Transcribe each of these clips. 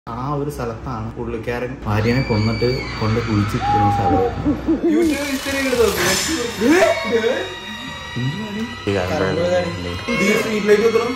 ആ ഒരു സ്ഥലത്താണ് പുള്ളിക്കാരൻ ഭാര്യനെ കൊന്നിട്ട് കൊണ്ട് കുഴിച്ചിട്ടിരുന്ന സ്ഥലം വീട്ടിലേക്ക് എത്തണം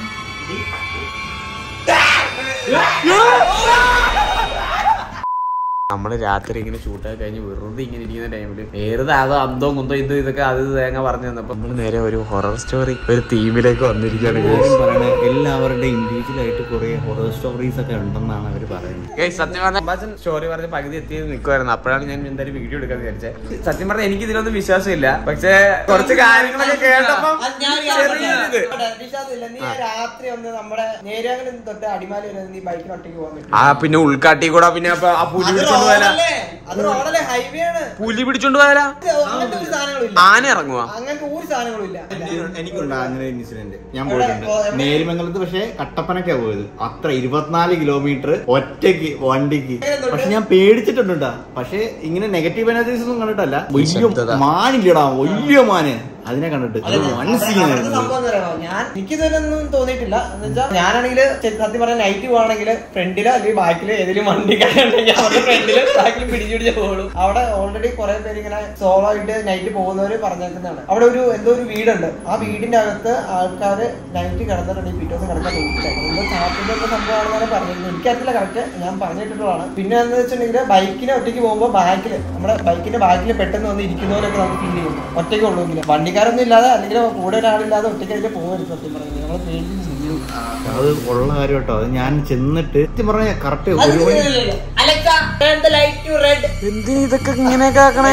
നമ്മള് രാത്രി ഇങ്ങനെ ഷൂട്ടൊക്കെ കഴിഞ്ഞ് വെറുതെ ഇങ്ങനെ ഇരിക്കുന്ന ടൈമില് വെറുതെ അത് അന്തോ കുന്തോ ഇത് ഇതൊക്കെ അത് ഇത് തേങ്ങ പറഞ്ഞു തന്നപ്പോ നമ്മള് നേരെ ഒരു ഹൊറർ സ്റ്റോറി ഒരു തീമിലേക്ക് വന്നിരിക്കുകയാണ് എല്ലാവരും പറയണ എല്ലാവരുടെ ഇൻഡിവിജ്വൽ ആയിട്ട് കുറെ ഹൊറർ സ്റ്റോറീസ് ഒക്കെ ഉണ്ടെന്നാണ് അവർ പറയുന്നത് ഗൈസ്, സത്യം പറഞ്ഞ സ്റ്റോറി പറഞ്ഞ പകുതി എത്തി നിൽക്കുമായിരുന്നു അപ്പോഴാണ് ഞാൻ എന്തായാലും വീഡിയോ എടുക്കാൻ വിചാരിച്ചത് സത്യം പറഞ്ഞാൽ എനിക്ക് ഇതിലൊന്നും വിശ്വാസമില്ല പക്ഷേ കുറച്ച് കാര്യങ്ങളൊക്കെ കേട്ടപ്പോ ചെറിയൊരിത് വിശ്വാസമില്ല നീ രാത്രി ഒന്ന് നമ്മുടെ നേരാങ്ങനെ തൊട്ട് അടിമാലി വരെ നീ ബൈക്കിന് ഒറ്റയ്ക്ക് പോകാൻ പറ്റും ആ പിന്നെ ഉൾക്കാട്ടി കൂടെ പിന്നെ അപ്പൊ ആ പുലി അത് പിടിച്ചോണ്ട് പോയാല റോഡല്ലേ അത് റോഡല്ലേ ഹൈവേ ആണ് പുലി പിടിച്ചോണ്ട് പോയാല അങ്ങനത്തെ ഒരു സാധനങ്ങളും ഇല്ല ആന ഇറങ്ങുക അങ്ങനത്തെ ഒരു സാധനങ്ങളും ഇല്ല എനിക്കുണ്ട് അങ്ങനെ ഒരു ഇൻസിഡന്റ് ഞാൻ എവിടെ? പോയിട്ടുണ്ട് ഓ, എവിടെ? നേരിമംഗലത്ത് പക്ഷെ കട്ടപ്പനക്കാ പോയത് അത്ര ഇരുപത്തിനാല് കിലോമീറ്റർ ഒറ്റയ്ക്ക് വണ്ടിക്ക് പക്ഷെ ഞാൻ പേടിച്ചിട്ടുണ്ട് ട്ടാ. പക്ഷെ ഇങ്ങനെ നെഗറ്റീവ് എനർജീസ് ഒന്നും കണ്ടിട്ടല്ല വലിയ മാനില്ലടാ വലിയ മാന് അതിനെ കണ്ടിട്ട് അത് വൺ അവിടെ സീൻ അവിടുത്തെ സംഭവം എന്താ അറിയാമോ? ഞാൻ എനിക്കിതൊന്നും തോന്നിയിട്ടില്ല എന്ന് വെച്ചാൽ ഞാനാണെങ്കിൽ സത്യം പറഞ്ഞ നൈറ്റ് പോവാണെങ്കിൽ ഫ്രണ്ടിലോ അല്ലെങ്കിൽ ബാക്കിലോ ഏതെങ്കിലും വണ്ടി കണ്ടെങ്കിൽ അവരുടെ ഫ്രണ്ടില് ബാക്കിൽ പിടിച്ചു പിടിച്ച് പോകുള്ളൂ അവിടെ ഓൾറെഡി കുറെ പേര് ഇങ്ങനെ സോളോ ആയിട്ട് നൈറ്റ് പോകുന്നവര് പറഞ്ഞേക്കുന്നതാണ് അവിടെ ഒരു എന്തോ ഒരു വീടുണ്ട് ആ വീടിന്റെ അകത്ത് ആൾക്കാര് നൈറ്റ് കിടന്നിട്ടുണ്ടെങ്കിൽ പിറ്റേ ദിവസം കിടക്കാൻ തോന്നില്ല എന്തോ ചാത്തിന്റെ ഒക്കെ സംഭവമാണെന്നാണ് പറഞ്ഞിരുന്നത് എനിക്കറിയില്ല കറക്റ്റ് ഞാൻ പറഞ്ഞിട്ടുള്ളതാണ് പിന്നെ എന്ന് വെച്ചിട്ടുണ്ടെങ്കിൽ ബൈക്കിന് ഒറ്റയ്ക്ക് പോകുമ്പോൾ ബാക്കിൽ നമ്മുടെ ബൈക്കിന്റെ ബാക്കിൽ പെട്ടെന്ന് വന്ന് ഇരിക്കുന്നവരൊക്കെ നമുക്ക് ഫീൽ ചെയ്യും ഒറ്റയ്ക്ക് ഉള്ളൂങ്കിൽ വണ്ടിക്കാരൊന്നും ഇല്ലാതെ അല്ലെങ്കിൽ കൂടെ ഒരാളില്ലാതെ ഒറ്റയ്ക്കായിട്ട് പോകരുത് സത്യം പറയുന്നത് നമ്മൾ പേടിച്ച് ചെയ്യും. അത് ഉള്ള കാര്യം കേട്ടോ അത് ഞാൻ ചെന്നിട്ട് സത്യം പറഞ്ഞ കറക്റ്റ് ഒരു മണി Alexa, turn the light to red. എന്തിനാ ഇതൊക്കെ ഇങ്ങനെയൊക്കെ ആക്കണേ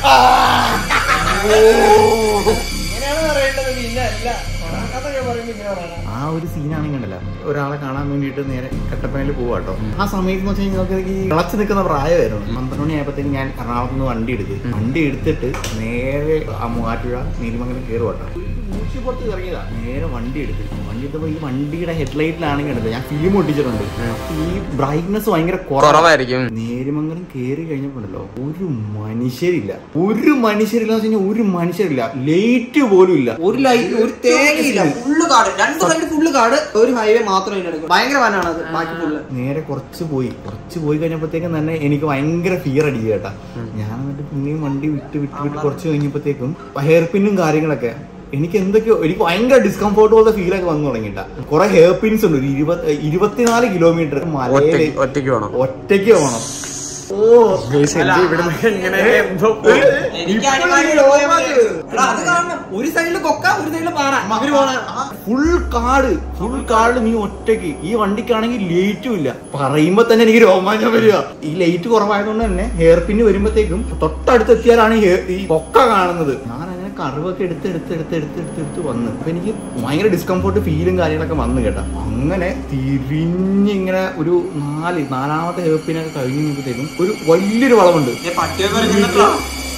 ഇങ്ങനെയാണ് പറയേണ്ടത് പിന്നെ അല്ല അതൊക്കെ പറയുമ്പോൾ ഇങ്ങനെ പറയണം ആ ഒരു സീനാണെങ്കിൽ ഉണ്ടല്ലോ ഒരാളെ കാണാൻ വേണ്ടിയിട്ട് നേരെ കട്ടപ്പനയിൽ പോവാട്ടോ ആ സമയത്ത് എന്ന് വെച്ച് കഴിഞ്ഞാൽ നമുക്ക് ഈ തിളച്ച് നിൽക്കുന്ന പ്രായമായിരുന്നു പന്ത്രണ്ട് മണി ആയപ്പോഴത്തേക്ക് ഞാൻ എറണാകുളത്ത് നിന്ന് വണ്ടി എടുത്ത് വണ്ടി എടുത്തിട്ട് നേരെ ആ മൂവാറ്റുപുഴ നീലിമംഗലം കയറുവാട്ടോ മൂച്ചിപ്പുറത്ത് ഇറങ്ങിയതാ നേരെ വണ്ടി എടുത്ത് വണ്ടി എടുത്തപ്പോൾ ഈ വണ്ടിയുടെ ഹെഡ്ലൈറ്റിലാണെങ്കിൽ ഉണ്ടല്ലോ ഞാൻ ഫിലിം ഒട്ടിച്ചിട്ടുണ്ട് ഈ ബ്രൈറ്റ്നസ് ഭയങ്കര കുറവാ കുറവായിരിക്കും നേരിമംഗലം കയറി കഴിഞ്ഞപ്പോണ്ടല്ലോ ഒരു മനുഷ്യരില്ല ഒരു മനുഷ്യരില്ല എന്ന് വെച്ച് കഴിഞ്ഞാൽ ഒരു മനുഷ്യരില്ല ലേറ്റ് പോലും ഇല്ല ഒരു ലൈറ്റ് ഒരു തേങ്ങയില്ല ഫുള്ള് കാട് രണ്ട് സൈഡ് ഫുള്ള് കാട് ഒരു ഹൈവേ മാത്രമേ ഇതിനടുക്കും ഭയങ്കര വനാണ് അത് ബാക്കി ഫുള്ള് നേരെ കുറച്ച് പോയി കുറച്ച് പോയി കഴിഞ്ഞപ്പോഴത്തേക്കും തന്നെ എനിക്ക് ഭയങ്കര ഫിയർ അടിക്കുക കേട്ടാ ഞാൻ എന്നിട്ട് പിന്നെയും വണ്ടി വിട്ട് വിട്ട് വിട്ട് കുറച്ച് കഴിഞ്ഞപ്പോഴത്തേക്കും ഹെയർ പിന്നും കാര്യങ്ങളൊക്കെ എനിക്ക് എന്തൊക്കെയോ എനിക്ക് ഭയങ്കര ഡിസ്കംഫോർട്ട് പോലത്തെ ഫീലൊക്കെ വന്നു തുടങ്ങിയിട്ടാ കുറെ ഹെയർ പിൻസ് ഉണ്ട് ഒരു ഇരുപത് ഇരുപത്തിനാല് കിലോമീറ്റർ മലയില് ഒറ്റയ്ക്ക് ഒറ്റയ്ക്ക് വേണം ഒറ്റയ്ക്ക് പോകണം ഓ ഇങ്ങനെ എന്തോ എനിക്ക് അടിമാലി പോയാൽ മതി. എടാ, അത് കാണണം ഒരു സൈഡില് കൊക്ക ഒരു സൈഡില് പാറ ഇവര് പോണ ഫുൾ കാട് ഫുൾ കാട് നീ ഒറ്റയ്ക്ക് ഈ വണ്ടിക്കാണെങ്കിൽ ലേറ്റും ഇല്ല പറയുമ്പോ തന്നെ എനിക്ക് രോമാഞ്ചം വരിക ഈ ലൈറ്റ് കുറവായതുകൊണ്ട് തന്നെ ഹെയർ പിന്ന് വരുമ്പോഴത്തേക്കും തൊട്ടടുത്ത് എത്തിയാലാണ് ഈ hair- ഈ പൊക്ക കാണുന്നത് ഞാൻ അങ്ങനെ കറിവൊക്കെ എടുത്ത് എടുത്ത് എടുത്ത് എടുത്ത് എടുത്ത് എടുത്ത് വന്ന് അപ്പൊ എനിക്ക് ഭയങ്കര ഡിസ്കംഫോർട്ട് ഫീലും കാര്യങ്ങളൊക്കെ വന്നു കേട്ടാ അങ്ങനെ തിരിഞ്ഞിങ്ങനെ ഒരു നാല് നാലാമത്തെ ഹെയർ പിന്നൊക്കെ കഴിഞ്ഞ് കഴിയുമ്പോഴത്തേക്കും ഒരു വലിയൊരു വളവുണ്ട് പട്ടിയെ പറയുന്നുണ്ടോ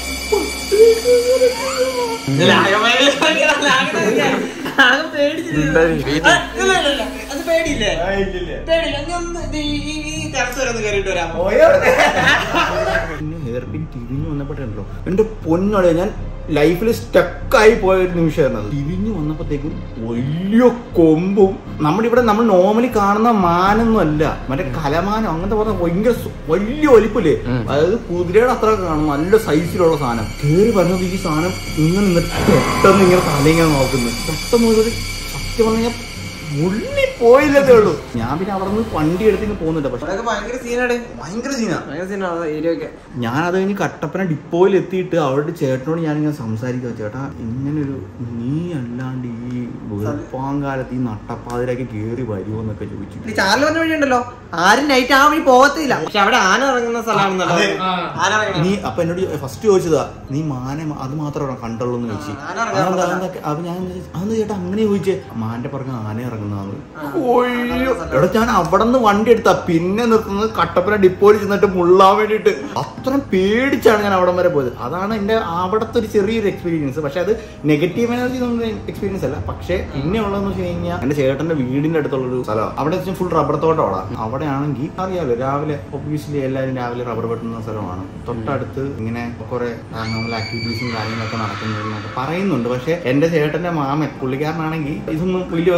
അത് പേടിയില്ലേ പേടിയില്ല നീ ഒന്ന് ഇത് ഈ- ഈ- ഈ ടെറസ് വരെ ഒന്ന് കയറിയിട്ട് വരാമോ പിന്നെ ഹെയർ പിൻ തിരിഞ്ഞു വന്നപ്പോഴല്ലോ എന്റെ പൊന്നോടെ ഞാൻ ലൈഫിൽ സ്റ്റക്കായി പോയ ഒരു നിമിഷമായിരുന്നു അത് തിരിഞ്ഞു വന്നപ്പോഴത്തേക്കും വലിയ കൊമ്പും നമ്മുടെ ഇവിടെ നമ്മൾ നോർമലി കാണുന്ന മാനൊന്നും അല്ല മറ്റേ കലമാനം അങ്ങനത്തെ പറഞ്ഞ ഭയങ്കര സു- വലിയ വലിപ്പില്ലേ അതായത് കുതിരയുടെ അത്ര കാണും നല്ല സൈസിലുള്ള സാധനം കയറി വരുന്നത് ഈ സാധനം ഇങ്ങനെ നിന്നിട്ട് പെട്ടെന്ന് ഇങ്ങനെ തലയിങ്ങനെ നോക്കുന്നു പെട്ടെന്ന് ഒരു സത്യം പറഞ്ഞാൽ മുള്ളി പോയില്ലതേ ഉള്ളൂ ഞാൻ പിന്നെ അവിടെ നിന്ന് വണ്ടി എടുത്തിങ്ങ് പോകുന്നുണ്ട് പക്ഷെ അതൊക്കെ ഭയങ്കര സീനാണ് ഭയങ്കര സീനാ ഭയങ്കര സീനാണ് ഏരിയ ഒക്കെ ഞാനത് കഴിഞ്ഞ് കട്ടപ്പന ഡിപ്പോയിൽ എത്തിയിട്ട് അവരുടെ ചേട്ടനോട് ഞാനിങ്ങനെ സംസാരിക്കുക ചേട്ടാ ഇങ്ങനൊരു നീ അല്ലാണ്ട് ഈ വെളുപ്പാങ്കാലത്ത് ഈ നട്ടപ്പാതിരാക്കി കയറി വരുമോ എന്നൊക്കെ ചോദിച്ചു ഈ ചാനൽ പറഞ്ഞ വഴി ഉണ്ടല്ലോ ആരും നൈറ്റ് ആ വഴി പോകത്തില്ല പക്ഷെ അവിടെ ആന ഇറങ്ങുന്ന സ്ഥലമാണെന്നല്ലോ ആന ഇറങ്ങണ നീ അപ്പൊ എന്നോട് ഫസ്റ്റ് ചോദിച്ചതാ നീ മാനെ മ- അത് മാത്രമാണ് കണ്ടുള്ളൂ എന്ന് ചോദിച്ചു ആന ഇറങ്ങാൻ അതെന്താ അതെന്താ- അപ്പൊ ഞാൻ എന്താ ചോദിച്ചത്? അതെന്താ ചേട്ടാ അങ്ങനെ ചോദിച്ചേ മാന്റെ പുറകെ ആന ഇറങ്ങുന്നതാണ് ഒയ്യോ എടാ ഞാൻ അവിടെ നിന്ന് വണ്ടി എടുത്താ പിന്നെ നിർത്തുന്നത് കട്ടപ്പന ഡിപ്പോയിൽ ചെന്നിട്ട് മുള്ളാൻ വേണ്ടിയിട്ട് അത്രയും പേടിച്ചാണ് ഞാൻ അവിടം വരെ പോയത് അതാണ് എന്റെ അവിടുത്തെ ഒരു ചെറിയൊരു എക്സ്പീരിയൻസ് പക്ഷെ അത് നെഗറ്റീവ് എനർജി എക്സ്പീരിയൻസ് അല്ല പക്ഷെ പിന്നെ ഉള്ളതെന്ന് വെച്ച് കഴിഞ്ഞാൽ എന്റെ ചേട്ടന്റെ വീടിന്റെ അടുത്തുള്ള ഒരു സ്ഥലം അവിടെ വെച്ചാൽ ഫുൾ റബ്ബർ തോട്ടമാണ് അവിടെ ആണെങ്കിൽ അറിയാലോ രാവിലെ ഒബ്വിയസ്ലി എല്ലാവരും രാവിലെ റബ്ബർ വെട്ടുന്ന സ്ഥലമാണ് തൊട്ടടുത്ത് ഇങ്ങനെ കുറെ നോർമൽ ആക്ടിവിറ്റീസും കാര്യങ്ങളൊക്കെ നടക്കുന്നുണ്ടെന്നൊക്കെ പറയുന്നുണ്ട് പക്ഷെ എന്റെ ചേട്ടന്റെ മാമൻ പുള്ളിക്കാരനാണെങ്കിൽ ഇതൊന്നും വലിയ വകുപ്പില്ല പുള്ളിക്കാരൻ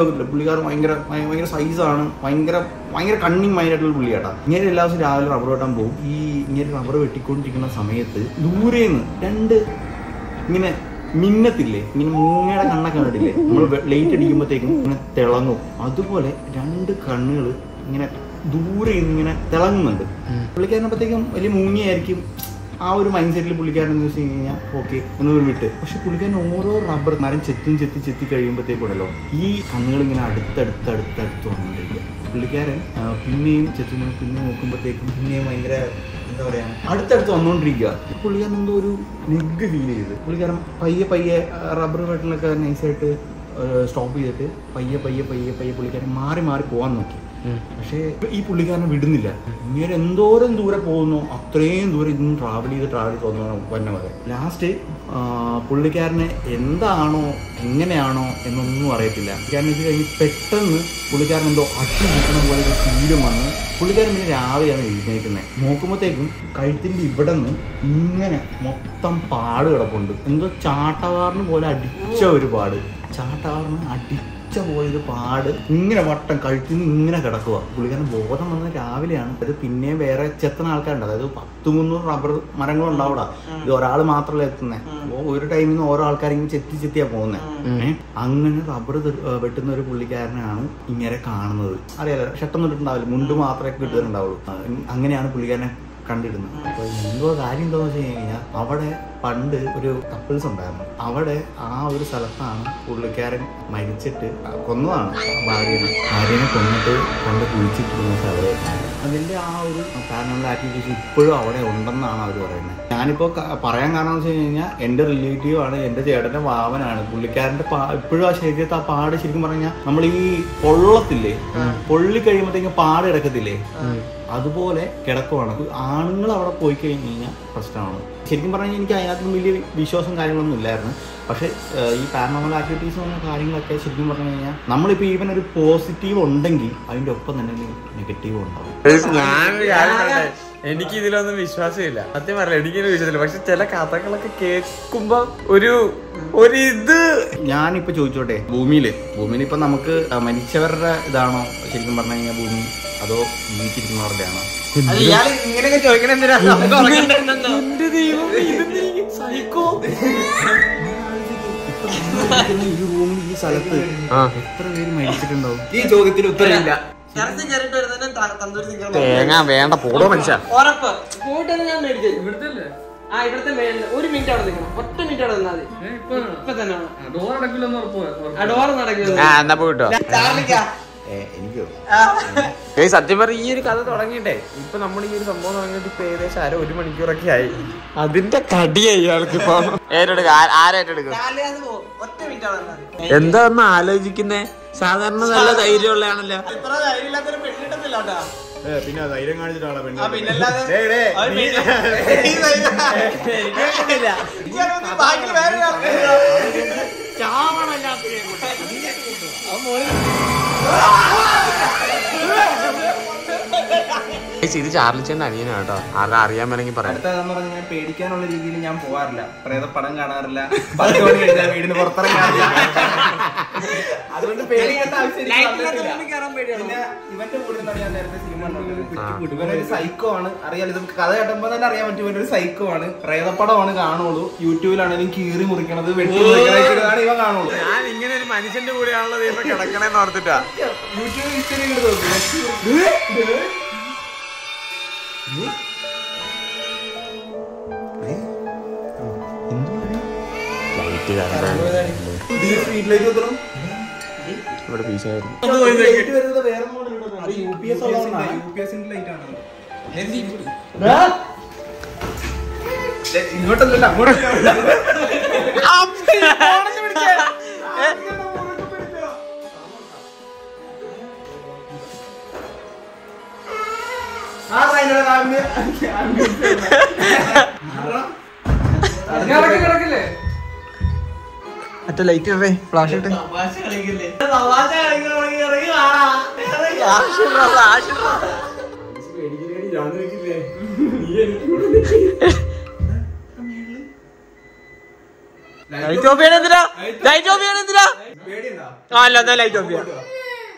പുള്ളിക്കാരൻ ഭയങ്കര ഭയ- ഭയങ്കര സൈസാണ് ഭയങ്കര ഭയങ്കര കണ്ണിങ് മൈൻഡായിട്ടുള്ള പുള്ളിയാട്ടാ ഇങ്ങനെ എല്ലാ ദിവസവും രാവിലെ റബ്ബർ വെട്ടാൻ പോകും ഈ ഇങ്ങനെ റബ്ബർ വെട്ടിക്കൊണ്ടിരിക്കുന്ന സമയത്ത് ദൂരേന്ന് രണ്ട് ഇങ്ങനെ മിന്നത്തില്ലേ ഇങ്ങനെ മൂങ്ങയുടെ കണ്ണൊക്കെ കണ്ടില്ലേ നമ്മൾ ലൈറ്റ് അടിക്കുമ്പോഴത്തേക്കും ഇങ്ങനെ തിളങ്ങും അതുപോലെ രണ്ട് കണ്ണുകൾ ഇങ്ങനെ ദൂരെ നിന്ന് ഇങ്ങനെ തിളങ്ങുന്നുണ്ട് പുള്ളിക്കാരനപ്പോഴത്തേക്കും വലിയ മൂങ്ങിയായിരിക്കും ആ ഒരു മൈൻഡ് സെറ്റിൽ പുള്ളിക്കാരൻ എന്ന് വെച്ച് കഴിഞ്ഞാൽ ഓക്കെ എന്നൊരു വിട്ട് പക്ഷെ പുള്ളിക്കാരൻ ഓരോ റബ്ബർ മരം ചെത്തും ചെത്തി ചെത്തി കഴിയുമ്പോഴത്തേക്കുണ്ടല്ലോ ഈ കണ്ണുകൾ ഇങ്ങനെ അടുത്തടുത്ത് അടുത്തടുത്ത് വന്നുകൊണ്ടിരിക്കും പുള്ളിക്കാരൻ ആ, പിന്നെയും ചെത്തുന്നു പിന്നെ നോക്കുമ്പോഴത്തേക്കും പിന്നെയും ഭയങ്കര എന്താ പറയാ അടുത്തടുത്ത് വന്നുകൊണ്ടിരിക്കുക പുള്ളിക്കാരൻ എന്തോ ഒരു നെഗ് ഫീൽ ചെയ്ത് പുള്ളിക്കാരൻ പയ്യെ പയ്യെ റബ്ബർ വെട്ടിലൊക്കെ നൈസായിട്ട് സ്റ്റോപ്പ് ചെയ്തിട്ട് പയ്യെ പയ്യെ പയ്യെ പയ്യെ പുള്ളിക്കാരൻ മാറി മാറി പോകാൻ നോക്കി പക്ഷേ ഈ പുള്ളിക്കാരനെ വിടുന്നില്ല ഇങ്ങനെ എന്തോരം ദൂരെ പോകുന്നു അത്രയും ദൂരം ഇന്നും ട്രാവൽ ചെയ്ത് ട്രാവൽ ചെയ്ത് വന്നു വന്ന വരെ ലാസ്റ്റ് പുള്ളിക്കാരനെ എന്താണോ എങ്ങനെയാണോ എന്നൊന്നും അറിയത്തില്ല കാരണം ഇത് കഴിഞ്ഞ് പെട്ടെന്ന് പുള്ളിക്കാരൻ എന്തോ അട്ടി നിൽക്കുന്ന പോലെ ഒരു ഫീലും വന്ന് പുള്ളിക്കാരൻ പിന്നെ രാവിലെയാണ് എഴുന്നേക്കുന്നത് നോക്കുമ്പോഴത്തേക്കും കഴുത്തിൻ്റെ ഇവിടെ നിന്ന് ഇങ്ങനെ മൊത്തം പാട് കിടപ്പുണ്ട് എന്തോ ചാട്ടവാറിന് പോലെ അടിച്ച ഒരു പാട് ചാട്ടവാറിന് അടിച്ച പോയൊരു പാട് ഇങ്ങനെ വട്ടം കഴുത്തിൽ നിന്ന് ഇങ്ങനെ കിടക്കുക പുള്ളിക്കാരൻ ബോധം വന്നത് രാവിലെയാണ് അത് പിന്നെയും വേറെ ചെത്തുന്ന ആൾക്കാരുണ്ട് അതായത് പത്ത് മുന്നൂറ് റബ്ബർ മരങ്ങളുണ്ട് അവിടെ ഇത് ഒരാൾ മാത്രമല്ല എത്തുന്നത് ഒരു ടൈമിൽ നിന്ന് ഓരോ ആൾക്കാരെങ്കിലും ചെത്തി ചെത്തിയാ പോകുന്നത് അങ്ങനെ റബ്ബർ വെട്ടുന്ന ഒരു പുള്ളിക്കാരനാണ് ഇങ്ങനെ കാണുന്നത് അറിയാലോ ഷട്ടൊന്നും ഇട്ടിട്ടുണ്ടാവില്ല മുണ്ട് മാത്രമേ കിട്ടുന്നുണ്ടാവുള്ളൂ ആ, അങ്ങനെയാണ് പുള്ളിക്കാരനെ കണ്ടിരുന്നത് അപ്പൊ എന്തോ കാര്യം എന്താന്ന് വെച്ച് കഴിഞ്ഞാൽ അവിടെ പണ്ട് ഒരു കപ്പിൾസ് ഉണ്ടായിരുന്നു അവിടെ ആ ഒരു സ്ഥലത്താണ് പുള്ളിക്കാരൻ മരിച്ചിട്ട് കൊന്നതാണ് ഭാര്യനെ ഭാര്യനെ കൊന്നിട്ട് കൊണ്ട് കുഴിച്ചിട്ടിരുന്ന സ്ഥലമായിരുന്നു അതിന്റെ ആ ഒരു പാരനോമൽ ആക്ടിവിറ്റീസ് ഇപ്പോഴും അവിടെ ഉണ്ടെന്നാണ് അവർ പറയുന്നത് ഞാനിപ്പോ ക- പറയാൻ കാരണം എന്ന് വെച്ച് കഴിഞ്ഞാൽ എന്റെ റിലേറ്റീവ് ആണ് എന്റെ ചേട്ടന്റെ വാവനാണ് പുള്ളിക്കാരന്റെ പാ ഇപ്പോഴും ആ ശരീരത്തെ ആ പാട് ശരിക്കും പറഞ്ഞാൽ നമ്മൾ ഈ പൊള്ളത്തില്ലേ പൊള്ളി കഴിയുമ്പോഴത്തേക്കും പാട് കിടക്കത്തില്ലേ അതുപോലെ കിടക്കുവാണ് ആണുങ്ങൾ അവിടെ പോയി കഴിഞ്ഞ് കഴിഞ്ഞാൽ പ്രശ്നമാണ് ശരിക്കും പറഞ്ഞാൽ എനിക്ക് അതിനകത്ത് വലിയ വിശ്വാസം കാര്യങ്ങളൊന്നും ഇല്ലായിരുന്നു പക്ഷെ ഏഹ്, ഈ പാരനോമൽ ആക്ടിവിറ്റീസ് എന്ന കാര്യങ്ങളൊക്കെ ശരിക്കും പറഞ്ഞു കഴിഞ്ഞാൽ നമ്മളിപ്പോൾ ഈവൻ ഒരു പോസിറ്റീവ് ഉണ്ടെങ്കിൽ അതിൻ്റെ ഒപ്പം തന്നെ നെഗറ്റീവ് ഉണ്ടാവും ഞാനൊരു കാര്യം പറയട്ടെ എനിക്ക് ഇതിലൊന്നും വിശ്വാസമില്ല സത്യം പറയില്ല എനിക്കിതിൽ വിശ്വാസമില്ല പക്ഷെ ചില കഥകളൊക്കെ കേൾക്കുമ്പോ ഒരു ഒരു ഇത് ഞാനിപ്പോൾ ചോദിച്ചോട്ടെ ഭൂമിയിൽ ഭൂമിയിൽ ഇപ്പം നമുക്ക് മരിച്ചവരുടെ ഇതാണോ ശരിക്കും പറഞ്ഞു കഴിഞ്ഞാൽ ഭൂമി അതോ ജീവിച്ചിരിക്കുന്നവരുടെ ആണോ അത് ഇയാള് ഇങ്ങനെയൊക്കെ ചോദിക്കണ എന്തിനാ നമുക്ക് ഉറങ്ങണ്ടെന്നോ? എന്റെ ദൈവം ഇത് നീ സഹിക്കോ ഈ റൂമിൽ ഈ സ്ഥലത്ത് എത്ര പേര് മരിച്ചിട്ടുണ്ടാവും ഈ ചോദ്യത്തിന് ഉത്തരവില്ല ഇറച്ചി കയറിയിട്ട് വരുന്നതിന് ത- തന്തൂരി ചിക്കൻ തേങ്ങ വേണ്ട പോടോ മനുഷ്യ ഉറപ്പ് പോയിട്ട് വന്ന് ഞാൻ മേടിച്ചു ഇവിടുത്തെ ആ ഇവിടുത്തെ മേളില് ഒരു മിനിറ്റ് അവിടെ നിൽക്കണം ഒറ്റ മിനിറ്റ് അവിടെ നിന്നാൽ മതി ഇപ്പൊ തന്നെ വേണം. ആ ഡോർ നടക്കില്ല ആ എന്നാ പോയിട്ടോ ചാർലിക്കാ ഏ, എനിക്കോ ഏയ് സത്യം പറഞ്ഞ ഈ ഒരു കഥ തുടങ്ങിയിട്ടെ ഇപ്പൊ നമ്മൾ ഈ ഒരു സംഭവം തുടങ്ങിയിട്ട് ഇപ്പൊ ഏകദേശം അര ഒരു മണിക്കൂറൊക്കെ ആയി അതിന്റെ കടിയായി ഇയാൾക്ക് ഇപ്പൊ ഏറ്റെടുക്ക ആരേറ്റെടുക്കും ചാർലിയാന്ന് പോകും ഒറ്റ മിനിറ്റ് അവിടെ നിന്നാൽ മതി എന്താ ഒന്ന് ആലോചിക്കുന്നേ സാധാരണ നല്ല ധൈര്യമുള്ളതാണല്ലോ ഇത്ര ധൈര്യമില്ലാത്തൊരു പെണ്ണിട്ടത്തില്ല കേട്ടോ പിന്നെ ധൈര്യം കാണിച്ചിട്ടാണ് ആ പിന്നല്ലാതെ അവൻ പെണ്ണ്- ഈ ധൈര്യം- ഇയാളൊന്നും ബാക്കി വേറെ ഒരാൾക്കില്ല. ഇത് ചാർലിച്ചേന്റെ അനിയനാ കേട്ടോ ആരുടെ അറിയാൻ വേണമെങ്കിൽ പറയാം അടുത്തതെന്ന് പറഞ്ഞാൽ ഞാൻ പേടിക്കാനുള്ള രീതിയിൽ ഞാൻ പോവാറില്ല പ്രേത പടം കാണാറില്ല പത്ത് മണി കഴിഞ്ഞാൽ വീടിന് പുറത്തിറങ്ങാറില്ല അതുകൊണ്ട് പേടിക്കേണ്ട ആവശ്യം എനിക്ക് ലൈറ്റില്ലാത്ത വന്നിട്ടില്ല. റൂമിൽ കയറാൻ പേടിയാണോ? പിന്നെ ഇവന്റെ കൂടെ നിന്നാണ് ഞാൻ നേരത്തെ സിനിമ കണ്ടത് ഇവനൊരു സൈക്കോ ആണ് അറിയാലോ ഇത് കഥ കേട്ടപ്പോ തന്നെ അറിയാൻ പറ്റും ഇവനൊരു സൈക്കോ ആണ് പ്രേതപ്പടമാണ് കാണുള്ളൂ യൂട്യൂബിലാണെങ്കിലും കീറി മുറിക്കണത് വെട്ടി മുറിക്കണതാണ് ഇവ കാണുള്ളൂ ഞാൻ ഇങ്ങനെ ഒരു മനുഷ്യന്റെ കൂടെയാണല്ലോ ദൈവം കിടക്കണേന്ന് ഓർത്തിട്ടാ യൂട്യൂബ് ഹിസ്റ്ററി ഇങ്ങോട്ട് നോക്ക്. പുതിയ സ്ട്രീറ്റ് ലൈറ്റ് വെക്കണം ഇവിടെ പീസായിരുന്നു ലൈറ്റ് വരുന്നത് വേറെ മോഡലുണ്ട് അത് യു പി എസ് ഉള്ളതുകൊണ്ടാണ് യു പി എസിന്റെ ലൈറ്റ് ആണ് ഇങ്ങോട്ടല്ല അങ്ങോട്ടല്ല ആ ഭയങ്കര മറ്റേ ലൈറ്റ് ഇടേ ഫ്ലാഷ് ഇട്ട് ലൈറ്റ് ഓഫ് ചെയ്യണ എന്തിനാ ലൈറ്റ് ഓഫ് ചെയ്യണ എന്തിനാ ആ അല്ല എന്നാ ലൈറ്റ് ഓഫ് ചെയ്യാം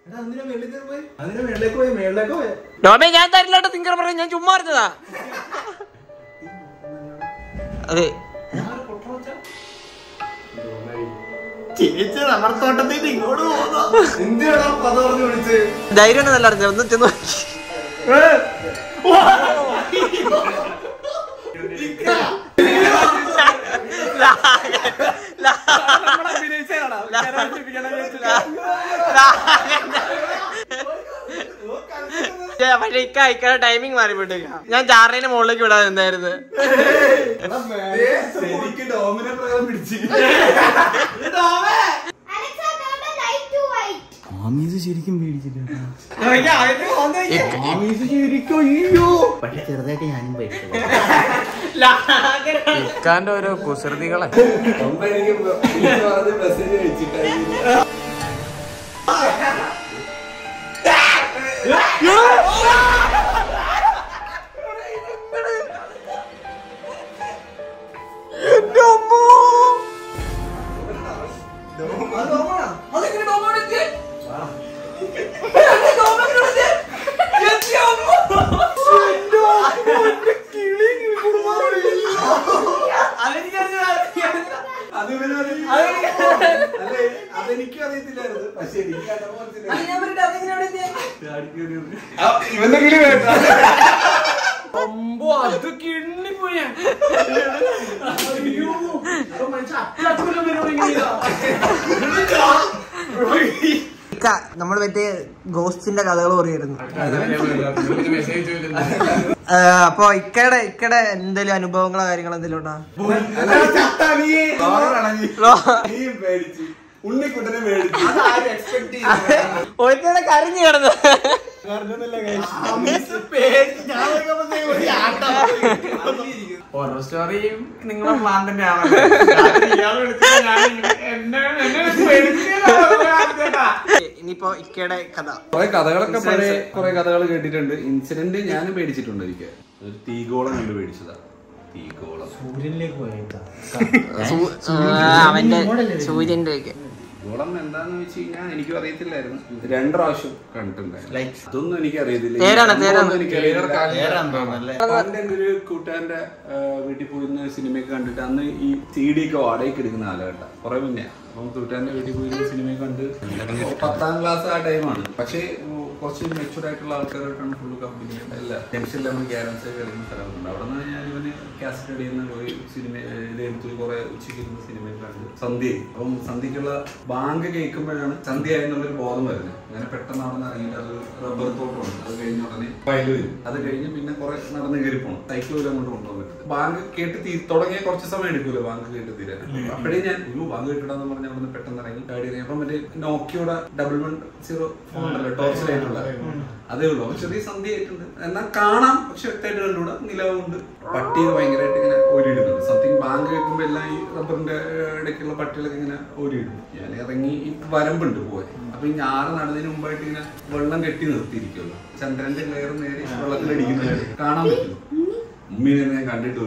അതിനെ മേളിലേക്ക് പോയി അതിനെ മേളിലേക്ക് പോയി മേളിലേക്ക് പോയി നോമേ ഞാൻ തരില്ലാട്ടോ തിങ്കർ പറയും ഞാൻ ചുമ്മാ അറിഞ്ഞതാ അതെ ചേച്ചി നമ്മുടെ തോട്ടത്തിൽ ഇങ്ങോട്ട് പോകുന്നു എന്തിനാണ് പത പറഞ്ഞു വിളിച്ച് ധൈര്യം നല്ല അറിഞ്ഞത് ഒന്ന് ചെന്ന് നോക്കി. ഛെ, പക്ഷെ ഇക്ക ഇക്കടെ ടൈമിംഗ് മാറിപ്പോയിട്ട് ഞാൻ ചാറിനെ മുകളിലേക്ക് വിടാൻ എന്തായിരുന്നു ശരിക്കും ഡോമിനെ പ്രയോഗം പിടിച്ച് ആമീസ് ശരിക്കും പേടിച്ചില്ല ആമീസ് ശരിക്കും അയ്യോ പക്ഷെ ചെറുതായിട്ട് ഞാനും പേടിച്ചു ഇക്കാന്റെ ഓരോ കുസൃതികളെ മെസ്സേജ് അയച്ചിട്ടായിരുന്നു അത് ഇവന് അറിയില്ല. അല്ലേ, അതെനിക്കും അറിയത്തില്ലായിരുന്നു പക്ഷെ എനിക്ക് കണ്ടപ്പോ മനസ്സിലായി. ആ, ഇവന്റെ കിളി വേണ്ട അത് കിണ്ണിപ്പോയ ഇക്ക നമ്മൾ മറ്റേ ഗോസ്റ്റിന്റെ കഥകൾ പറയായിരുന്നു മെസ്സേജ് അപ്പൊ ഇക്കടെ ഇക്കടെ എന്തെങ്കിലും അനുഭവങ്ങളോ കാര്യങ്ങളോ എന്തെങ്കിലും ഉണ്ടോ അല്ല, ചത്ത നീ. ലോറനാണ് നീ. നീ പേടിച്ച് ഉണ്ണിക്കുട്ടനെ പേടിച്ച് ഒരുത്തടെ കരഞ്ഞു കിടന്നു ആമീസ് പേടിച്ച് ഞാൻ നോക്കിയപ്പോഴത്തേക്കും ഒരു ആട്ടം. ഹൊറർ സ്റ്റോറിയും നിങ്ങളെ പ്ലാൻ തന്നെയാണ് ഇയാളെ വിളിച്ചിട്ട് ഞാൻ ഇങ്ങനെ എന്നെ എന്നെ പേടിപ്പിച്ചതാ. ഇനിയിപ്പോ ഇക്കയുടെ കഥ കുറെ കഥകളൊക്കെ പഴയ കുറെ കഥകൾ കേട്ടിട്ടുണ്ട് ഇൻസിഡന്റ് ഞാനും പേടിച്ചിട്ടുണ്ട് ഒരിക്കൽ ഒരു തീഗോളം കണ്ട് പേടിച്ചതാ തീഗോളം അവന്റെ സൂര്യന്റെ ഒക്കെ തീഗോളം എന്താന്ന് വെച്ച് കഴിഞ്ഞാൽ എനിക്കും അറിയത്തില്ലായിരുന്നു രണ്ട് പ്രാവശ്യം കണ്ടിട്ടുണ്ടായിരുന്നു അതൊന്നും എനിക്ക് അറിയത്തില്ല തേരാണ്, തേരാണ്. പണ്ട് എൻ്റെ ഒരു കൂട്ടുകാരന്റെ ആ, വീട്ടിൽ പോയിരുന്ന സിനിമയൊക്കെ കണ്ടിട്ട് അന്ന് ഈ സി ഡി ഒക്കെ വാടകയ്ക്ക് എടുക്കുന്ന കാലഘട്ടം കുറെ മുന്നേ അപ്പം കൂട്ടുകാരന്റെ വീട്ടിൽ പോയിരുന്ന സിനിമയൊക്കെ കണ്ട് പത്താം ക്ലാസ് ആ ടൈമാണ് പക്ഷേ ഉം, കുറച്ച് മെച്ചൂർഡ് ആയിട്ടുള്ള ആൾക്കാരായിട്ടാണ് ഫുള്ള് കമ്പനി അല്ല ജംഗ്ഷനിൽ നമ്മൾ ക്യാരംസ് ഒക്കെ കളിക്കുന്ന സ്ഥലമുണ്ട് അവിടെ നിന്ന് ഞാൻ ഇവന് കാസറ്റ് അടിയിൽ നിന്ന് പോയി സിനിമ ഇത് എടുത്ത് കുറെ ഉച്ചയ്ക്ക് ഇരുന്ന് സിനിമയൊക്കെ കണ്ട് സന്ധ്യ അപ്പം സന്ധ്യക്കുള്ള ബാങ്ക് കേൾക്കുമ്പോഴാണ് സന്ധ്യ എന്നുള്ളൊരു ബോധം വരുന്നത് അങ്ങനെ പെട്ടെന്ന് അവിടെ നിന്ന് ഇറങ്ങിയിട്ട് അത് റബ്ബർ തോട്ടമാണ് അത് കഴിഞ്ഞ ഉടനെ വയല് വരും അത് കഴിഞ്ഞ് പിന്നെ കുറെ നടന്ന് കയറി പോകണം സൈക്കിൾ വരെ അങ്ങോട്ട് കൊണ്ടുപോകാൻ പറ്റും ബാങ്ക് കേട്ട് തീ തുടങ്ങിയ കുറച്ച് സമയം എടുക്കുമല്ലോ ബാങ്ക് കേട്ട് തീരാൻ അപ്പോഴേ ഞാൻ ഒരു ബാങ്ക് കേട്ടിടാന്ന് പറഞ്ഞ് അവിടെ നിന്ന് പെട്ടെന്ന് ഇറങ്ങി ഗാഡി ഇറങ്ങി അപ്പം മറ്റേ നോക്കിയുടെ ഡബിൾ വൺ സീറോ ഫോൺ ഉണ്ടല്ലോ ടോർച്ച് ലൈറ്റുള്ള അതേ ഉള്ളൂ അപ്പൊ ചെറിയ സന്ധ്യ ആയിട്ടുണ്ട് എന്നാൽ കാണാം പക്ഷെ വ്യക്തമായിട്ട് കണ്ടുകൂടാ നിലവുണ്ട് പട്ടിയൊക്കെ ഭയങ്കരമായിട്ട് ഇങ്ങനെ ഓരിയിടുന്നുണ്ട് സംതിങ് ബാങ്ക് കേൾക്കുമ്പോൾ എല്ലാം ഈ റബ്ബറിന്റെ ഇടയ്ക്കുള്ള പട്ടികളൊക്കെ ഇങ്ങനെ ഓരിയിടും ഞാൻ ഇറങ്ങി ഈ വരമ്പുണ്ട് പോയി അപ്പൊ ഈ ഞാറ് നടുന്നതിന് മുമ്പായിട്ട് ഇങ്ങനെ വെള്ളം കെട്ടി നിർത്തിയിരിക്കുമല്ലോ ചന്ദ്രന്റെ ലെയർ നേരെ വെള്ളത്തിലടിക്കുന്നത് കാണാൻ പറ്റും ഉമ്മീനെ ഞാൻ കണ്ടിട്ട്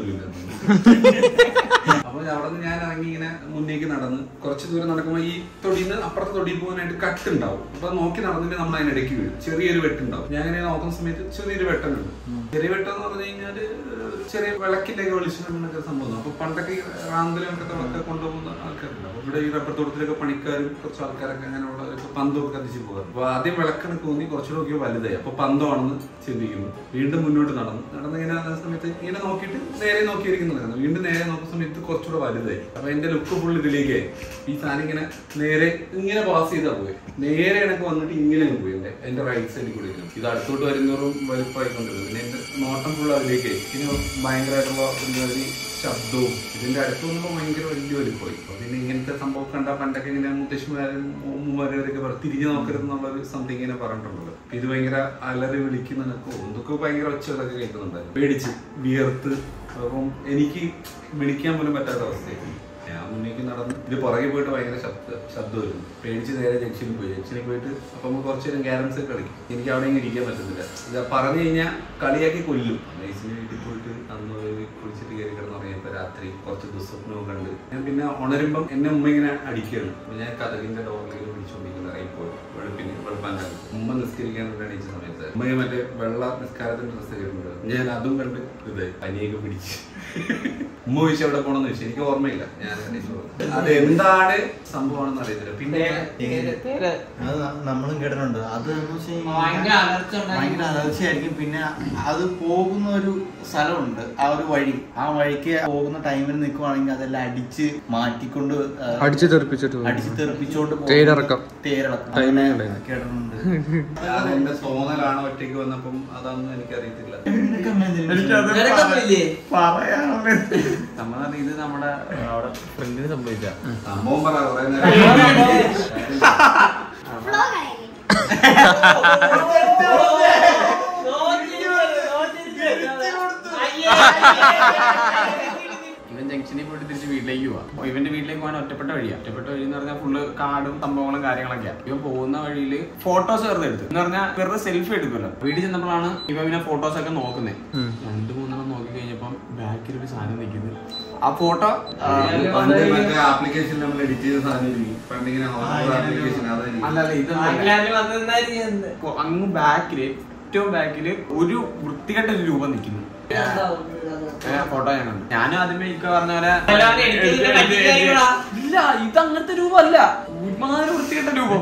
പോലും അപ്പൊ അവിടെ നിന്ന് ഞാൻ ഇറങ്ങി ഇങ്ങനെ മുന്നേക്ക് നടന്ന് കുറച്ച് ദൂരം നടക്കുമ്പോൾ ഈ തൊടിയിൽ അപ്പുറത്തെ തൊടിയിൽ പോകാനായിട്ട് കട്ട് ഉണ്ടാവും അപ്പൊ നോക്കി നടന്നിട്ട് നമ്മൾ അതിനിടയ്ക്ക് വീഴും ചെറിയൊരു വെട്ടുണ്ടാവും ഞാൻ ഇങ്ങനെ നോക്കുന്ന സമയത്ത് ചെറിയൊരു വെട്ടമുണ്ട് ചെറിയ വെട്ടം എന്ന് പറഞ്ഞു കഴിഞ്ഞാല് ചെറിയ വിളക്കിന്റെ ഒക്കെ വെളിച്ചം സംഭവം അപ്പൊ പണ്ടൊക്കെ ഈ റാന്തലൊക്കെ ഒക്കെ കൊണ്ടുപോകുന്ന ആൾക്കാരുണ്ട് അപ്പൊ ഇവിടെ ഈ റബ്ബർ തോട്ടത്തിലൊക്കെ പണിക്കാരും കുറച്ച് ആൾക്കാരൊക്കെ അങ്ങനെയുള്ള ഇപ്പൊ പന്തൊക്കെ കത്തിച്ച് പോകാറ് അപ്പൊ ആദ്യം വിളക്കിന് തോന്നി കുറച്ചുകൂടെ നോക്കിയോ വലുതായി അപ്പൊ പന്തമാണെന്ന് ചിന്തിക്കുന്നു വീണ്ടും മുന്നോട്ട് നടന്നു നടന്ന് ഇങ്ങനെ ആ സമയത്ത് ഇങ്ങനെ നോക്കിയിട്ട് നേരെ നോക്കിയിരിക്കുന്നതായിരുന്നു വീണ്ടും നേരെ നോക്കുന്ന സമയത്ത് കുറച്ചുകൂടെ വലുതായി അപ്പൊ എന്റെ ലുക്ക് ഫുൾ ഇതിലേക്കായി ഈ സാധനം ഇങ്ങനെ നേരെ ഇങ്ങനെ പാസ് ചെയ്താ പോയി നേരെ എനിക്ക് വന്നിട്ട് ഇങ്ങനെ അങ്ങ് പോയി എന്റെ എന്റെ റൈറ്റ് സൈഡിൽ കൂടി ഇരുന്നു. ഇത് അടുത്തോട്ട് വരുന്നതോറും വലുപ്പമായിക്കൊണ്ടിരുന്നു പിന്നെ എന്റെ നോട്ടം ഫുൾ അതിലേക്കായി പിന്നെ ഭയങ്കരമായിട്ടുള്ള ഒരുമാതിരി ശബ്ദവും ഇതിന്റെ അടുത്ത് വന്നപ്പോൾ ഭയങ്കര വലിയ വലിപ്പമായി അപ്പൊ പിന്നെ ഇങ്ങനത്തെ സംഭവം കണ്ട പണ്ടൊക്കെ ഇങ്ങനെ മുത്തശ്ശിമാരും ഉമ്മമാരൊക്കെ പറ തിരിഞ്ഞു നോക്കരുത് എന്നുള്ളൊരു സംതിങ് ഇങ്ങനെ പറഞ്ഞിട്ടുണ്ടല്ലോ അപ്പൊ ഇത് ഭയങ്കര അലറി വിളിക്കുന്നതൊക്കെ എന്തൊക്കെ ഭയങ്കര ഒച്ചകളൊക്കെ കേൾക്കുന്നുണ്ടായിരുന്നു പേടിച്ച് വിയർത്ത് അപ്പം എനിക്ക് വിളിക്കാൻ പോലും പറ്റാത്ത അവസ്ഥയായിരുന്നു ഞാൻ മുന്നേക്ക് നടന്ന് ഇത് പുറകെ പോയിട്ട് ഭയങ്കര ശബ്ദ ശബ്ദമായിരുന്നു പേടിച്ച് നേരെ ജംഗ്ഷനിൽ പോയി ജംഗ്ഷനിൽ പോയിട്ട് അപ്പൊ നമുക്ക് കുറച്ച് നേരം ക്യാരംസ് ഒക്കെ കളിക്കും എനിക്ക് അവിടെ ഇങ്ങനെ ഇരിക്കാൻ പറ്റുന്നില്ല ഇത് പറഞ്ഞു കഴിഞ്ഞാൽ കളിയാക്കി കൊല്ലും നൈസിന് വീട്ടിൽ പോയിട്ട് അന്ന് ഒരു കുളിച്ചിട്ട് കയറി കിടന്നുറങ്ങിയപ്പോ രാത്രി കുറച്ച് ദുസ്വപ്നവും കണ്ട് ഞാൻ പിന്നെ ഉണരുമ്പം എന്നെ ഉമ്മ ഇങ്ങനെ അടിക്കുകയാണ് അപ്പൊ ഞാൻ കഥകിന്റെ ഡോറിലേക്ക് പിടിച്ചുകൊണ്ടിരിക്കുന്ന ഇറങ്ങിപ്പോയി വെളുപ്പിന് വെളുപ്പാൻ കാലം ഉമ്മ നിസ്കരിക്കാൻ വേണ്ടി അടിച്ച സമയത്ത് ഉമ്മയെ മറ്റേ വെള്ള നിസ്കാരത്തിന്റെ ഡ്രസ്സ് കയറുന്നത് ഞാൻ അതും കണ്ട് ഇതായി പനിയൊക്കെ പിടിച്ച് ഉമ്മ ചോദിച്ചു എവിടെ പോണെന്ന് ചോദിച്ചു എനിക്ക് ഓർമ്മയില്ല ഞാൻ എണീച്ചു പോയി. അത് എന്താണ് സംഭവമാണെന്ന് അറിയത്തില്ല പിന്നെ അത് ന- നമ്മളും കേട്ടിട്ടുണ്ട് അത് എന്ന് വെച്ച് കഴിഞ്ഞാൽ ഭയങ്കര അലർച്ച ഉണ്ടായി. ഭയങ്കര അലർച്ചയായിരിക്കും പിന്നെ അത് പോകുന്ന ഒരു സ്ഥലമുണ്ട് ആ ഒരു വഴി ആ വഴിക്ക് പോകുന്ന ടൈമിൽ നിൽക്കുവാണെങ്കിൽ അതെല്ലാം അടിച്ച് മാറ്റിക്കൊണ്ട് ആ, അടിച്ചു തെറിപ്പിച്ചിട്ട് പോകും. അടിച്ച് തെറിപ്പിച്ചോണ്ട് പോകുന്ന തേരിറക്കം. തേരിറക്കം Timing അങ്ങനെ ഉണ്ടായിരുന്നു. കേട്ടിട്ടുണ്ട് അത് എന്റെ തോന്നലാണ് ഒറ്റയ്ക്ക് വന്നപ്പം അതൊന്നും എനിക്കറിയത്തില്ല നിനക്കൊന്നുമില്ലേ? നമ്മളത് ഇത് നമ്മുടെ അവിടെ ഫ്രണ്ടിന് സംഭവിച്ച സംഭവം പറ കുറെ നേരം ഫ്ലോ കളയല്ലേ ഇവൻ ജംഗ്ഷനിൽ പോയിട്ട് തിരിച്ച് വീട്ടിലേക്ക് പോവാ അപ്പൊ ഇവന്റെ വീട്ടിലേക്ക് പോകാൻ ഒറ്റപ്പെട്ട വഴിയാ ഒറ്റപ്പെട്ട വഴി എന്ന് പറഞ്ഞാൽ ഫുള്ള് കാടും സംഭവങ്ങളും കാര്യങ്ങളൊക്കെയാ ഇവൻ പോകുന്ന വഴിയിൽ ഫോട്ടോസ് വെറുതെ എടുത്തു എന്ന് പറഞ്ഞാൽ വെറുതെ സെൽഫി എടുക്കുമല്ലോ വീട്ടിൽ ചെന്നപ്പോഴാണ് ഇവ പിന്നെ ഫോട്ടോസ് ഒക്കെ നോക്കുന്നത് രണ്ടു മൂന്നെണ്ണം നോക്കി കഴിഞ്ഞപ്പം ബാക്കിൽ ഒരു സാധനം നിൽക്കുന്നത് ആ ഫോട്ടോ പണ്ട് മറ്റേ ആപ്ലിക്കേഷൻ നമ്മൾ എഡിറ്റ് ചെയ്ത സാധനം ഇല്ലേ? പണ്ടിങ്ങനെ ആപ്ലിക്കേഷൻ അതായിരിക്കും അല്ല അല്ല ഇത് ആൾക്കാര് വന്നിരുന്നായിരിക്കും എന്ത്? കൊ- അങ്ങ് ബാക്കില് ഏറ്റവും ബാക്കില് ഒരു വൃത്തികെട്ട ഒരു രൂപം നിൽക്കുന്നു ഫോട്ടോ ഞാൻ കണ്ടു ഞാനും ആദ്യമേ ഇക്ക പറഞ്ഞ പോലെ അല്ല, അത് edit ചെയ്തിട്ട് പറ്റിക്കായിരിക്കുമെടാ. ഇല്ല ഇത് അങ്ങനത്തെ രൂപമല്ല ഒരുമാതിരി വൃത്തികെട്ട രൂപം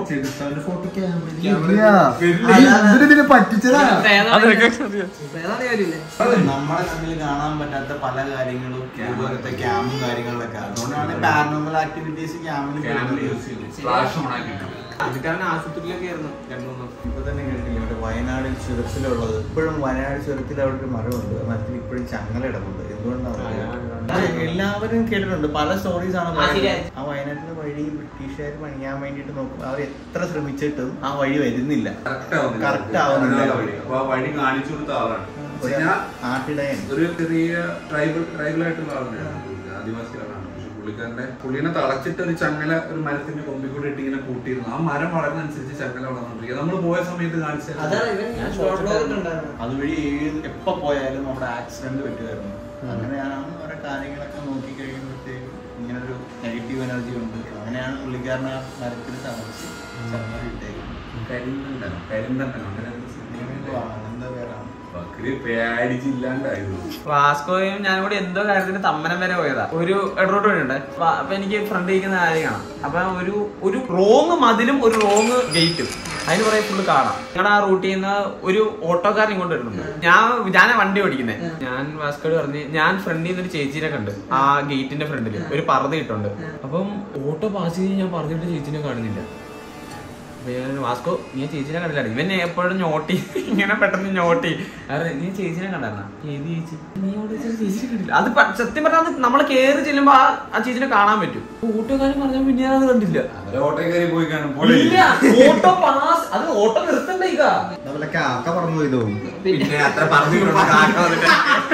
നമ്മുടെ കണ്ണിൽ കാണാൻ പറ്റാത്ത പല കാര്യങ്ങളും ഇതുപോലത്തെ ക്യാമും കാര്യങ്ങളിലൊക്കെ അതുകൊണ്ടാണ് പാരനോമൽ ആക്ടിവിറ്റീസ് ക്യാമിൽ ക്യാമറ യൂസ് ചെയ്യും ഫ്ലാഷ് ഓൺ ആക്കിയിട്ടുണ്ട് അതുകാരൻ ആശുപത്രിയിലൊക്കെ ആയിരുന്നു രണ്ടു മൂന്ന് ഇപ്പൊ തന്നെ കേട്ടില്ലേ ഇവിടെ വയനാട് ചുരത്തിലുള്ളത് ഇപ്പോഴും വയനാട് ചുരത്തിൽ അവിടെ ഒരു മരമുണ്ട് ആ മരത്തിൽ ഇപ്പോഴും ചങ്ങല ഇടമുണ്ട് എന്തുകൊണ്ടാണ് അത് എല്ലാവരും കേട്ടിട്ടുണ്ട് പല സ്റ്റോറീസ് ആണ് ആ, ശരിയാ. പറയുന്നത്. ആ വയനാട്ടിലെ വഴി ബ്രിട്ടീഷുകാർ പണിയാൻ വേണ്ടിട്ട് നോക്കും അവർ എത്ര ശ്രമിച്ചിട്ടും ആ വഴി വരുന്നില്ല കറക്റ്റ് ആവുന്നില്ല Correct ആവുന്നില്ല. അതിനാ വഴി. അപ്പൊ ആ വഴി കാണിച്ചു കൊടുത്ത ആളാണ് ഒരു ഞാൻ ആട്ടിടയൻ ഒരു ചെറിയ ട്രൈബൽ ട്രൈബൽ ആയിട്ടുള്ള ആളാണ് ആദിവാസി ആളാണ് പക്ഷെ പുള്ളിക്കാരന്റെ പുള്ളിനെ തളച്ചിട്ട് ഒരു ചങ്ങല ഒരു മരത്തിന്റെ കൊമ്പിൽ കൂടെ ഇട്ട് ഇങ്ങനെ കൂട്ടിയിരുന്നു ആ മരം വളർന്നനുസരിച്ച് ചങ്ങല വളർന്നുകൊണ്ടിരിക്കുക നമ്മൾ പോയ സമയത്ത് കാണിച്ചത് അതാണ് ഇവൻ ഞാൻ ഷോർട്ട് ബ്ലോഗ് ഇട്ടുണ്ടായിരുന്നു അതുവഴി ഏത് എപ്പോ പോയാലും അവിടെ ആക്സിഡന്റ് പറ്റുമായിരുന്നു അങ്ങനെയാണ് ഓരോ കാര്യങ്ങളൊക്കെ നോക്കി കഴിയുമ്പോഴത്തേക്കും ഇങ്ങനൊരു നെഗറ്റീവ് എനർജി ഉണ്ട് അങ്ങനെയാണ് പുള്ളിക്കാരനെ ആ മരത്തിൽ തളച്ച് ചങ്ങല ഇട്ടേക്കുന്നത് കരിന്തണ്ടനോ കരിന്തണ്ടനോ അങ്ങനെ എന്തോ സിനിമയിലെ ആനന്ദ പേരാണ് ബക്കറി പേടിച്ചില്ലാണ്ടായിരുന്നു വാസ്കോയും ഞാനും കൂടി എന്തോ കാര്യത്തിന് തമ്മനം വരെ പോയതാ ഒരു ഇടറോട്ട് വഴിയുണ്ട് അപ്പൊ എനിക്ക് ഫ്രണ്ട് ഇരിക്കുന്ന കാര്യം കാണാം അപ്പൊ ഒരു ഒരു റോങ് മതിലും ഒരു റോങ് ഗേറ്റും അതിന് പറയാൻ ഫുള്ള് കാണാം ഞങ്ങളുടെ ആ റൂട്ടിൽ നിന്ന് ഒരു ഓട്ടോക്കാരൻ ഇങ്ങോട്ട് വരുന്നുണ്ട് ഞാൻ ഞാനാ വണ്ടി ഓടിക്കുന്നത് ഞാൻ വാസ്കോട് പറഞ്ഞ് ഞാൻ ഫ്രണ്ടിൽ നിന്ന് ഒരു ചേച്ചീനെ കണ്ട് ആ ഗേറ്റിന്റെ ഫ്രണ്ടിൽ ഒരു പർദ്ദ ഇട്ടുണ്ട് അപ്പം ഓട്ടോ പാസ് ചെയ്ത് ഞാൻ പറഞ്ഞിട്ട് ചേച്ചിനെ കാണുന്നില്ല അപ്പൊ ഞാൻ വാസ്കോ നീ ചേച്ചിനെ കണ്ടില്ല ഇവൻ എപ്പോഴും ഞോട്ടി ഇങ്ങനെ പെട്ടെന്ന് ഞോട്ടി കാരണം നീ ചേച്ചിനെ കണ്ടായിരുന്ന ഏത് ചേച്ചി നീ അവിടെ വെച്ച് ചേച്ചിനെ കണ്ടില്ല അത് പ- സത്യം പറഞ്ഞാൽ നമ്മൾ കേറി ചെല്ലുമ്പോ ആ ആ ചേച്ചിനെ കാണാൻ പറ്റും ഓട്ടോക്കാരൻ പറഞ്ഞ പിന്നെ ഞാനത് കണ്ടില്ല അവരെ ഓട്ടോ കയറി പോയി കാണും ഇല്ല ഓട്ടോ പാസ് അത് ഓട്ടോ നിർത്തണ്ടേ ഇക്ക. അതുപോലെ കാക്ക പറഞ്ഞു പോയതോ പിന്നെ അത്ര പറഞ്ഞിട്ടുണ്ട് കാക്ക വന്നിട്ട്.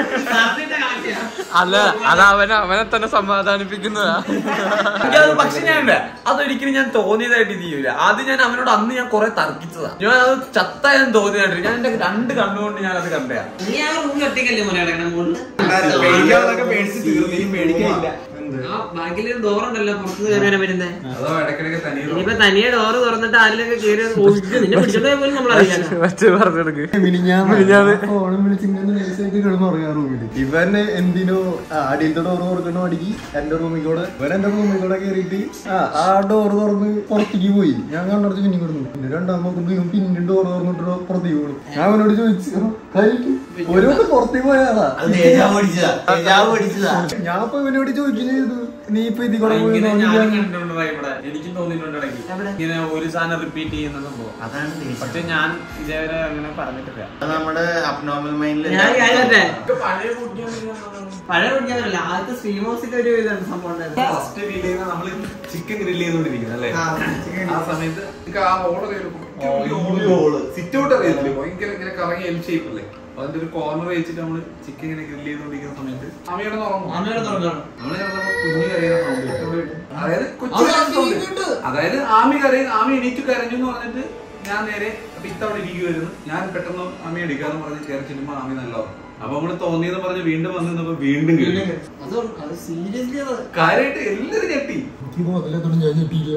അല്ല അത് അവനെ അവനെ തന്നെ സമാധാനിപ്പിക്കുന്നതാ എനിക്കത് പക്ഷെ ഞാൻ അതൊരിക്കലും ഞാൻ തോന്നിയതായിട്ട് ഇത് ചെയ്യൂല അത് ഞാൻ അവനോട് അന്ന് ഞാൻ കുറെ തർക്കിച്ചതാ ഞാൻ അത് ചത്ത ഞാൻ തോന്നിയതായിട്ട് ഞാൻ എന്റെ രണ്ട് കണ്ണുകൊണ്ട് ഞാൻ അത് കണ്ടയാ നീ ആ റൂമിൽ ഒറ്റയ്ക്കല്ലേ മോനെ കിടക്കണ മുകളിൽ പേടിച്ച് തീർന്നു ഈ പേടിക്കാനില്ല ആ ബാക്കിൽ ഡോർ ഉണ്ടല്ലോ പുറത്ത് കയറാൻ വരുന്നേ അതോ ഇടയ്ക്കിടയ്ക്ക് തനിയെ ഇനിയിപ്പോ തനിയെ ഡോറ് തുറന്നിട്ട് ആരിലൊക്കെ കയറി ഒഴിച്ച് നിന്നെ പിടിച്ചോണ്ട് പോയാൽ പോലും നമ്മൾ അറിയാലോ വെച്ച് പറഞ്ഞെടുക്ക് ഫോണും വിളിച്ചിങ്ങനെ നൈസായിട്ട് കിടന്നുറങ്ങാ റൂമിൽ ഇവൻ എന്തിനോ ആ, അടിയിലത്തെ ഡോർ തുറക്കണ അടിക്ക് എന്റെ റൂമിൽ കൂടെ ഇവൻ എന്റെ റൂമിൽ കൂടെ കയറിയിട്ട് ആ ആ ഡോർ തുറന്ന് പുറത്തേക്ക് പോയി ഞാൻ കണ്ടടച്ച് പിന്നെ കിടന്നു പിന്നെ രണ്ടാം നോക്കുമ്പോ ഇവൻ പിന്നെ ഡോർ തുറന്നിട്ട് പുറത്തേക്ക് പോകണം ഞാൻ അവനോട് ചോദിച്ചു "ആ, കഴിഞ്ഞു ഒരു വട്ടം പുറത്തേക്ക് പോയാളാ അത് തേജാവ് പഠിച്ചതാ തേജാവ് പഠിച്ചതാ ഞാൻ ഇപ്പൊ ഇവനോട് ചോദിക്കുകയും ചെയ്തു നീ ഇപ്പൊ ഇതിൽ കൂടെ പോയി ഇങ്ങനെ ഞാനും നോക്കിയാ കണ്ടിട്ടുണ്ടെടാ ഇവിടെ എനിക്കും തോന്നിയിട്ടുണ്ട് ഇടയ്ക്ക് ഇങ്ങനെ ഒരു സാധനം റിപ്പീറ്റ് ചെയ്യുന്നത് സംഭവം അതാണ് തേജാവ്. പക്ഷെ ഞാൻ ഇതേവരെ അങ്ങനെ പറഞ്ഞിട്ടില്ല അത് നമ്മുടെ അബ്നോർമൽ മൈൻഡിൽ ഞാൻ കാര്യം പറഞ്ഞേ? പഴയ കുട്ടിയാണ് പഴയ കുടിക്കാറില്ല ആദ്യത്തെ സ്ട്രീം ഹൗസിൽ ഒരു ഇതാണ് സംഭവം ഉണ്ടായിരുന്നു ഫസ്റ്റ് ഗ്രില്ല് ചെയ്യുന്ന നമ്മള് ചിക്കൻ ഗ്രില്ല് ചെയ്തോണ്ടിരിക്കുന്നത് അല്ലേ ആ, ആ സമയത്ത് എനിക്ക് ആ ഹോള് ഹോള്. സിറ്റ് ഔട്ട് അറിയത്തില്ലേ ഭയങ്കര ഇങ്ങനെ കറങ്ങി എൽ ഷേപ്പ് അല്ലേ അപ്പൊ അതിന്റെ ഒരു കോർണർ വെച്ചിട്ട് നമ്മള് ചിക്കൻ ഇങ്ങനെ ഗ്രില്ല് ചെയ്തോണ്ടിരിക്കുന്ന സമയത്ത് അമ്മയുടെ ഉറങ്ങും അമ്മയുടെ തുറക്കണം നമ്മള് കിടന്നപ്പോ കുഞ്ഞ് കരയുന്ന sound കേട്ടു. അതായത് കൊച്ചു കരയുന്ന sound. അതായത് ആമി കരയും ആമി എണീറ്റ് കരഞ്ഞു എന്ന് പറഞ്ഞിട്ട് ഞാൻ നേരെ അപ്പൊ ഇത്തവണ ഇരിക്കുമായിരുന്നു ഞാൻ പെട്ടെന്ന് ആമി എടുക്കാന്ന് പറഞ്ഞ് കയറി ചെല്ലുമ്പോ ആമി നല്ല ഉറക്കം. അപ്പൊ നമ്മള് തോന്നിയെന്ന് പറഞ്ഞ് വീണ്ടും വന്ന് നിന്നപ്പോ വീണ്ടും കേട്ടു അത് അത് സീരിയസ്ലി അത് കാര്യമായിട്ട് എല്ലാരും ഞെട്ടി ഇത് മുതലെത്തോളം ഞാൻ ഞെട്ടിയില്ല